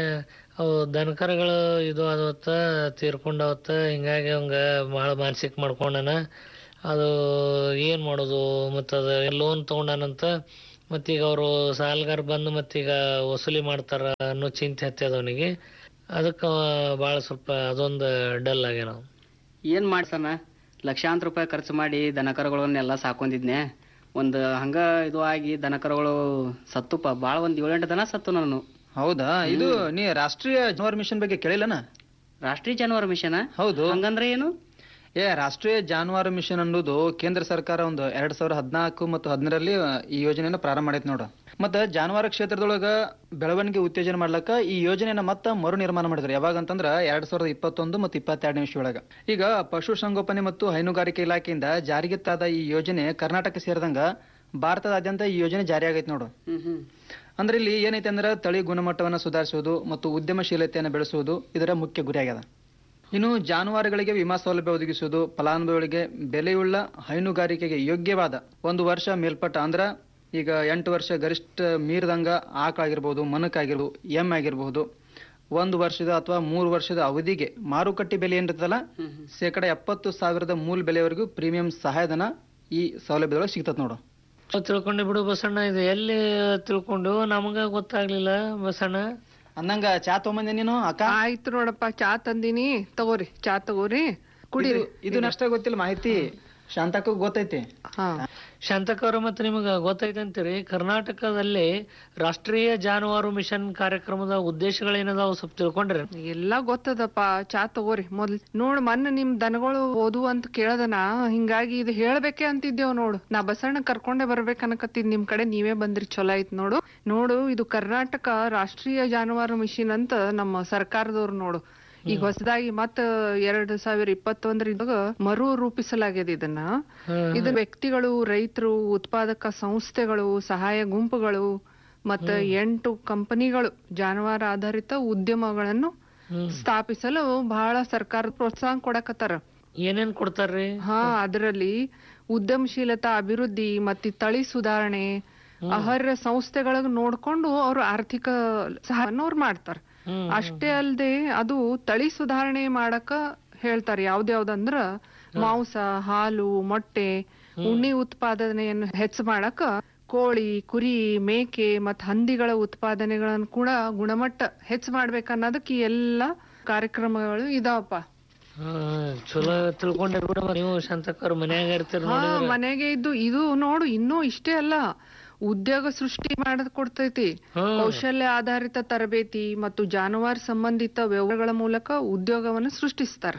ಅವು ದನಕರಗಳು ಇದು ಆದವತ್ತ ತೀರ್ಕೊಂಡವತ್ತ ಹಿಂಗಾಗಿ ಅವಂಗ ಭಾಳ ಮಾನಸಿಕ ಮಾಡ್ಕೊಂಡನ ಅದು ಏನ್ ಮಾಡೋದು ಮತ್ತ ಅದ ಲೋನ್ ತಗೊಂಡಾನಂತ ಮತ್ತೀಗ ಅವರು ಸಾಲಗಾರ ಬಂದು ಮತ್ತೀಗ ವಸೂಲಿ ಮಾಡ್ತಾರ ಅನ್ನೋ ಚಿಂತೆ ಹತ್ತದ ಅವನಿಗೆ ಅದಕ್ಕ ಭಾಳ ಸ್ವಲ್ಪ ಅದೊಂದು ಡಲ್ ಆಗ್ಯಾನ ಅವ. ಏನ್ ಮಾಡ್ಸಣ ಲಕ್ಷಾಂತರ ರೂಪಾಯಿ ಖರ್ಚು ಮಾಡಿ ದನಕರುಗಳನ್ನೆಲ್ಲ ಸಾಕೊಂಡಿದ್ನೆ ಒಂದ್ ಹಂಗ ಇದು ಆಗಿ ದನಕರುಗಳು ಸತ್ತುಪ್ಪ ಬಾಳ ಒಂದ್ ಏಳೆಂಟು ದನ ಸತ್ತು ನಾನು ಹೌದಾ ಇದು ನೀ ರಾಷ್ಟ್ರೀಯ ಜಾನುವಾರು ಮಿಷನ್ ಬಗ್ಗೆ ಕೇಳಿಲ್ಲನ ರಾಷ್ಟ್ರೀಯ ಜಾನುವಾರು ಮಿಷನ್ ಹೌದು ಹಂಗಂದ್ರೆ ಏನು ಏ ರಾಷ್ಟ್ರೀಯ ಜಾನುವಾರು ಮಿಷನ್ ಅನ್ನೋದು ಕೇಂದ್ರ ಸರ್ಕಾರ ಒಂದು ಎರಡ್ ಸಾವಿರದ ಹದಿನಾಲ್ಕು ಮತ್ತು ಹದಿನರಲ್ಲಿ ಈ ಯೋಜನೆಯನ್ನು ಪ್ರಾರಂಭ ಮಾಡೈತೆ ನೋಡು ಮತ್ತ ಜಾನುವಾರು ಕ್ಷೇತ್ರದೊಳಗ ಬೆಳವಣಿಗೆ ಉತ್ತೇಜನ ಮಾಡ್ಲಕ್ಕ ಈ ಯೋಜನೆಯನ್ನ ಮತ್ತ ಮರು ನಿರ್ಮಾಣ ಮಾಡಿದ್ರು ಯಾವಾಗ ಅಂತಂದ್ರ ಎರಡ್ ಸಾವಿರದ ಇಪ್ಪತ್ತೊಂದು ಮತ್ತು ಇಪ್ಪತ್ತೆರಡನೇ ಒಳಗ ಈಗ ಪಶು ಸಂಗೋಪನೆ ಮತ್ತು ಹೈನುಗಾರಿಕೆ ಇಲಾಖೆಯಿಂದ ಜಾರಿಗೆ ತಾದ ಈ ಯೋಜನೆ ಕರ್ನಾಟಕ ಸೇರಿದಂಗ ಭಾರತದಾದ್ಯಂತ ಈ ಯೋಜನೆ ಜಾರಿಯಾಗೈತೆ ನೋಡು ಹ್ಮ್ ಹ್ಮ್ ಅಂದ್ರೆ ಇಲ್ಲಿ ಏನೈತೆ ಅಂದ್ರೆ ತಳಿ ಗುಣಮಟ್ಟವನ್ನು ಸುಧಾರಿಸುವುದು ಮತ್ತು ಉದ್ಯಮಶೀಲತೆಯನ್ನು ಬೆಳೆಸುವುದು ಇದರ ಮುಖ್ಯ ಗುರಿಯಾಗಿದೆ ಇನ್ನು ಜಾನುವಾರುಗಳಿಗೆ ವಿಮಾ ಸೌಲಭ್ಯ ಒದಗಿಸುವುದು ಫಲಾನುಭವಿಗಳಿಗೆ ಬೆಲೆಯುಳ್ಳ ಹೈನುಗಾರಿಕೆಗೆ ಯೋಗ್ಯವಾದ ಒಂದು ವರ್ಷ ಮೇಲ್ಪಟ್ಟ ಅಂದ್ರ ಈಗ ಎಂಟು ವರ್ಷ ಗರಿಷ್ಠ ಮೀರಿದಂಗ ಆಕಳಾಗಿರ್ಬೋದು ಮನಕ್ಕಾಗಿರ್ಬೋದು ಎಮ್ ಆಗಿರಬಹುದು ಒಂದು ವರ್ಷದ ಅಥವಾ ಮೂರು ವರ್ಷದ ಅವಧಿಗೆ ಮಾರುಕಟ್ಟೆ ಬೆಲೆ ಏನಿರ್ತದಲ್ಲ ಶೇಕಡ ಎಪ್ಪತ್ತು ಸಾವಿರದ ಮೂಲ ಬೆಲೆವರೆಗೂ ಪ್ರೀಮಿಯಂ ಸಹಾಯಧನ ಈ ಸೌಲಭ್ಯದೊಳಗೆ ಸಿಗ್ತದೆ ನೋಡು ನಾವ್ ತಿಳ್ಕೊಂಡೆ ಬಿಡು ಬಸಣ್ಣ ಇದು ಎಲ್ಲಿ ತಿಳ್ಕೊಂಡು ನಮಗ ಗೊತ್ತಾಗ್ಲಿಲ್ಲ ಬಸಣ್ಣ ಅಂದಂಗ ಚಾ ತೊಗೊಂಬಂದೆ ನೀನು ಅಕ್ಕ ಆಯ್ತು ನೋಡಪ್ಪ ಚಾ ತಂದಿನಿ ತಗೋರಿ ಚಾ ತಗೋರಿ ಕುಡೀರಿ ಇದು- ಇದು ಅಷ್ಟೇ ಗೊತ್ತಿಲ್ಲ ಮಾಹಿತಿ ಶಾಂತಕ್ಕೂ ಗೊತ್ತೈತಿ ಹಾ ಶಾಂತಕ ಅವ್ರ ಮತ್ತೆ ನಿಮಗ ಗೊತ್ತೈತೆ ಅಂತೀರಿ ಕರ್ನಾಟಕದಲ್ಲಿ ರಾಷ್ಟ್ರೀಯ ಜಾನುವಾರು ಮಿಷನ್ ಕಾರ್ಯಕ್ರಮದ ಉದ್ದೇಶಗಳೇನದಾವ ಸ್ವಲ್ಪ ತಿಳ್ಕೊಂಡ್ರಿ ಎಲ್ಲಾ ಗೊತ್ತದಪ್ಪ ಚಾ ತಗೋರಿ ಮೊದ್ಲ್ ನೋಡ್ ಮೊನ್ನೆ ನಿಮ್ ದನಗಳು ಓದು ಅಂತ ಕೇಳದನ ಹಿಂಗಾಗಿ ಇದು ಹೇಳ್ಬೇಕೆ ಅಂತಿದ್ದೇವ್ ನೋಡು ನಾ ಬಸಣ್ಣ ಕರ್ಕೊಂಡೆ ಬರ್ಬೇಕ್ ಅನ್ಕತ್ತಿದ್ ನಿಮ್ ಕಡೆ ನೀವೇ ಬಂದ್ರಿ ಚಲೋ ಆಯ್ತು ನೋಡು ನೋಡು ಇದು ಕರ್ನಾಟಕ ರಾಷ್ಟ್ರೀಯ ಜಾನುವಾರು ಮಿಷನ್ ಅಂತ ನಮ್ಮ ಸರ್ಕಾರದವ್ರು ನೋಡು ಈಗ ಹೊಸದಾಗಿ ಮತ್ತ ಎರಡ್ ಸಾವಿರ ಇಪ್ಪತ್ತೊಂದರಿಂದ ಮರು ರೂಪಿಸಲಾಗಿದೆ ಇದನ್ನ ಇದು ವ್ಯಕ್ತಿಗಳು ರೈತರು ಉತ್ಪಾದಕ ಸಂಸ್ಥೆಗಳು ಸಹಾಯ ಗುಂಪುಗಳು ಮತ್ತ ಎಂಟು ಕಂಪನಿಗಳು ಜಾನುವಾರು ಆಧಾರಿತ ಉದ್ಯಮಗಳನ್ನು ಸ್ಥಾಪಿಸಲು ಬಹಳ ಸರ್ಕಾರ ಪ್ರೋತ್ಸಾಹ ಕೊಡಕತ್ತಾರ ಏನೇನ್ ಕೊಡ್ತಾರ್ರಿ ಹಾ ಅದರಲ್ಲಿ ಉದ್ಯಮಶೀಲತಾ ಅಭಿವೃದ್ಧಿ ಮತ್ತೆ ತಳಿ ಸುಧಾರಣೆ ಆಹಾರ ಸಂಸ್ಥೆಗಳಿಗೆ ನೋಡ್ಕೊಂಡು ಅವರು ಆರ್ಥಿಕ ಸಹಾಯವನ್ನು ಅವ್ರು ಮಾಡ್ತಾರ ಅಷ್ಟೇ ಅಲ್ಲದೆ ಅದು ತಳಿ ಸುಧಾರಣೆ ಮಾಡಕ ಹೇಳ್ತಾರೆ ಯಾವ್ದ್ಯಾವ್ದಂದ್ರ ಮಾಂಸ ಹಾಲು ಮೊಟ್ಟೆ ಉಣ್ಣಿ ಉತ್ಪಾದನೆಯನ್ನು ಹೆಚ್ಚು ಮಾಡಕ ಕೋಳಿ ಕುರಿ ಮೇಕೆ ಮತ್ ಹಂದಿಗಳ ಉತ್ಪಾದನೆಗಳನ್ನ ಕೂಡ ಗುಣಮಟ್ಟ ಹೆಚ್ಚು ಮಾಡ್ಬೇಕನ್ನೋದಕ್ಕೆ ಈ ಎಲ್ಲಾ ಕಾರ್ಯಕ್ರಮಗಳು ಇದಾವಪ್ಪ ಹಾ ಚಲೋ ತಿಳ್ಕೊಂಡೆ ಬಿಡು ನೀವು ಶಾಂತಕ ಅವ್ರ ಮನ್ಯಾಗ ಇರ್ತೀರಿ ಹಾ ನೋಡಿ ಮನೆಗೆ ಇದ್ದು ಇದು ನೋಡು ಇನ್ನೂ ಇಷ್ಟೇ ಅಲ್ಲ ಉದ್ಯೋಗ ಸೃಷ್ಟಿ ಮಾಡದ್ ಕೊಡ್ತೈತಿ ಕೌಶಲ್ಯ ಆಧಾರಿತ ತರಬೇತಿ ಮತ್ತು ಜಾನುವಾರು ಸಂಬಂಧಿತ ವ್ಯವಹಾರಗಳ ಮೂಲಕ ಉದ್ಯೋಗವನ್ನು ಸೃಷ್ಟಿಸ್ತಾರ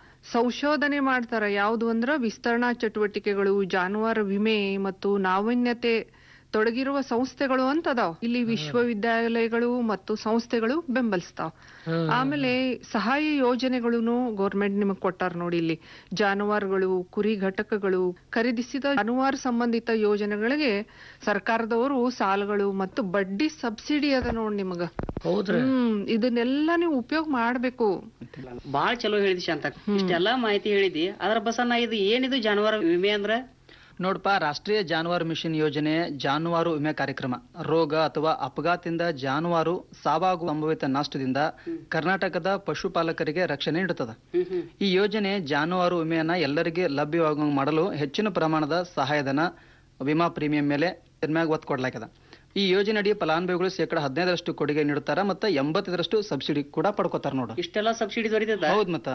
ಸಂಶೋಧನೆ ಮಾಡ್ತಾರ ಯಾವ್ದು ಅಂದ್ರ ವಿಸ್ತರಣಾ ಚಟುವಟಿಕೆಗಳು ಜಾನುವಾರು ವಿಮೆ ಮತ್ತು ನಾವೀನ್ಯತೆ ತೊಡಗಿರುವ ಸಂಸ್ಥೆಗಳು ಅಂತ ಅದಾವ ಇಲ್ಲಿ ವಿಶ್ವವಿದ್ಯಾಲಯಗಳು ಮತ್ತು ಸಂಸ್ಥೆಗಳು ಬೆಂಬಲಿಸ್ತಾವ ಆಮೇಲೆ ಸಹಾಯ ಯೋಜನೆಗಳನ್ನು ಗೌರ್ಮೆಂಟ್ ನಿಮಗ್ ಕೊಟ್ಟಾರ ನೋಡಿ ಇಲ್ಲಿ ಜಾನುವಾರುಗಳು ಕುರಿ ಘಟಕಗಳು ಖರೀದಿಸಿದ ಜಾನುವಾರು ಸಂಬಂಧಿತ ಯೋಜನೆಗಳಿಗೆ ಸರ್ಕಾರದವರು ಸಾಲಗಳು ಮತ್ತು ಬಡ್ಡಿ ಸಬ್ಸಿಡಿ ಅದ ನೋಡ್ ನಿಮಗ ಹೌದ್ರಿ ಹ್ಮ್ ಇದನ್ನೆಲ್ಲ ನೀವು ಉಪಯೋಗ ಮಾಡ್ಬೇಕು ಬಾಳ ಚಲೋ ಹೇಳಿದಿ ಶಾಂತ ಇಷ್ಟೆಲ್ಲಾ ಮಾಹಿತಿ ಹೇಳಿದಿ ಅದ್ರ ಬಸಣ್ಣ ಇದು ಏನಿದು ಜಾನುವಾರು ವಿಮೆ ಅಂದ್ರ ನೋಡಪ್ಪ ರಾಷ್ಟ್ರೀಯ ಜಾನುವಾರು ಮಿಷನ್ ಯೋಜನೆ ಜಾನುವಾರು ವಿಮೆ ಕಾರ್ಯಕ್ರಮ ರೋಗ ಅಥವಾ ಅಪಘಾತದಿಂದ ಜಾನುವಾರು ಸಾವಾಗುವ ಸಂಭವಿತ ನಷ್ಟದಿಂದ ಕರ್ನಾಟಕದ ಪಶುಪಾಲಕರಿಗೆ ರಕ್ಷಣೆ ನೀಡುತ್ತದೆ ಈ ಯೋಜನೆ ಜಾನುವಾರು ವಿಮೆಯನ್ನ ಎಲ್ಲರಿಗೆ ಲಭ್ಯವಾಗುವಂಗೆ ಮಾಡಲು ಹೆಚ್ಚಿನ ಪ್ರಮಾಣದ ಸಹಾಯಧನ ವಿಮಾ ಪ್ರೀಮಿಯಂ ಮೇಲೆ ಇದ್ರ ಮ್ಯಾಗ ಒತ್ತು ಕೊಡ್ಲಾಗ್ಯದ ಈ ಯೋಜನೆ ಅಡಿ ಫಲಾನುಭವಿಗಳು ಶೇಕಡ ಹದಿನೈದರಷ್ಟು ಕೊಡುಗೆ ನೀಡುತ್ತಾರ ಮತ್ತು ಎಂಬತ್ತೈದರಷ್ಟು ಸಬ್ಸಿಡಿ ಕೂಡ ಪಡ್ಕೋತಾರ ನೋಡು ಇಷ್ಟೆಲ್ಲಾ ಸಬ್ಸಿಡಿ ದೊರೀತದ ಹೌದ್ ಮತ್ತ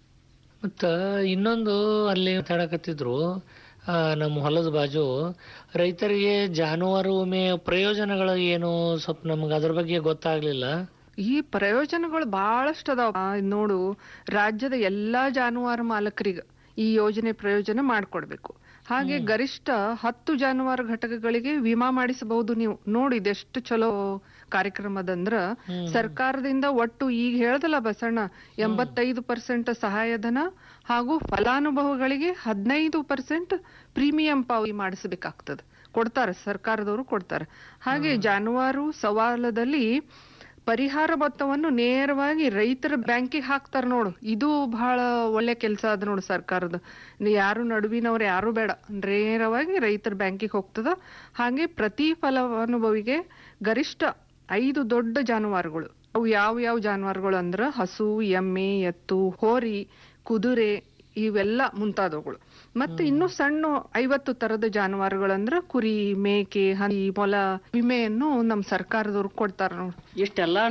ಮತ್ತ ಇನ್ನೊಂದು ಅಲ್ಲಿ ಮಾತಾಡಕತ್ತಿದ್ರು ಆ, ನಮ್ಮ ಹೊಲದ ಬಾಜು ರೈತರಿಗೆ ಜಾನುವಾರು ವಿಮೆ ಪ್ರಯೋಜನಗಳು ಏನು ಸ್ವಲ್ಪ ನಮ್ಗೆ ಅದ್ರ ಬಗ್ಗೆ ಗೊತ್ತಾಗ್ಲಿಲ್ಲ ಈ ಪ್ರಯೋಜನಗಳು ಬಹಳಷ್ಟು ಅದಾವ ಆ, ನೋಡು ರಾಜ್ಯದ ಎಲ್ಲಾ ಜಾನುವಾರು ಮಾಲಕರಿಗೆ ಈ ಯೋಜನೆ ಪ್ರಯೋಜನ ಮಾಡ್ಕೊಡ್ಬೇಕು ಹಾಗೆ ಗರಿಷ್ಠ ಹತ್ತು ಜಾನುವಾರು ಘಟಕಗಳಿಗೆ ವಿಮಾ ಮಾಡಿಸಬಹುದು ನೀವು ನೋಡಿ ಇದೆಷ್ಟು ಚಲೋ ಕಾರ್ಯಕ್ರಮದಂದ್ರ ಸರ್ಕಾರದಿಂದ ಒಟ್ಟು ಈಗ ಹೇಳ್ದಲ್ಲ ಬಸಣ್ಣ ಎಂಬತ್ತೈದು ಪರ್ಸೆಂಟ್ ಸಹಾಯಧನ ಹಾಗೂ ಫಲಾನುಭವಿಗಳಿಗೆ ಹದಿನೈದು ಪರ್ಸೆಂಟ್ ಪ್ರೀಮಿಯಂ ಪಾವತಿ ಮಾಡಿಸಬೇಕಾಗ್ತದೆ ಕೊಡ್ತಾರೆ ಸರ್ಕಾರದವರು ಕೊಡ್ತಾರೆ ಹಾಗೆ ಜಾನುವಾರು ಸವಾಲದಲ್ಲಿ ಪರಿಹಾರ ಮೊತ್ತವನ್ನು ನೇರವಾಗಿ ರೈತರ ಬ್ಯಾಂಕಿಗೆ ಹಾಕ್ತಾರ ನೋಡು ಇದು ಬಹಳ ಒಳ್ಳೆ ಕೆಲಸ ಅದ ನೋಡು ಸರ್ಕಾರದ ಇನ್ನು ಯಾರು ನಡುವಿನವ್ರು ಯಾರು ಬೇಡ ನೇರವಾಗಿ ರೈತರ ಬ್ಯಾಂಕಿಗೆ ಹೋಗ್ತದ ಹಾಗೆ ಪ್ರತಿ ಫಲಾನುಭವಿಗೆ ಗರಿಷ್ಠ ಐದು ದೊಡ್ಡ ಜಾನುವಾರುಗಳು ಅವು ಯಾವ ಯಾವ ಜಾನುವಾರುಗಳು ಅಂದ್ರ ಹಸು ಎಮ್ಮೆ ಎತ್ತು ಹೋರಿ ಕುದುರೆ ಇವೆಲ್ಲ ಮುಂತಾದವುಗಳು ಮತ್ತೆ ಇನ್ನು ಸಣ್ಣ ಐವತ್ತು ತರದ ಜಾನುವಾರುಗಳಂದ್ರ ಕುರಿ ಮೇಕೆ ಹಂದಿ ಮೊಲ ವಿಮೆಯನ್ನು ನಮ್ ಸರ್ಕಾರದವ್ರು ಕೊಡ್ತಾರ ನೋಡಿ ಇಷ್ಟೆಲ್ಲ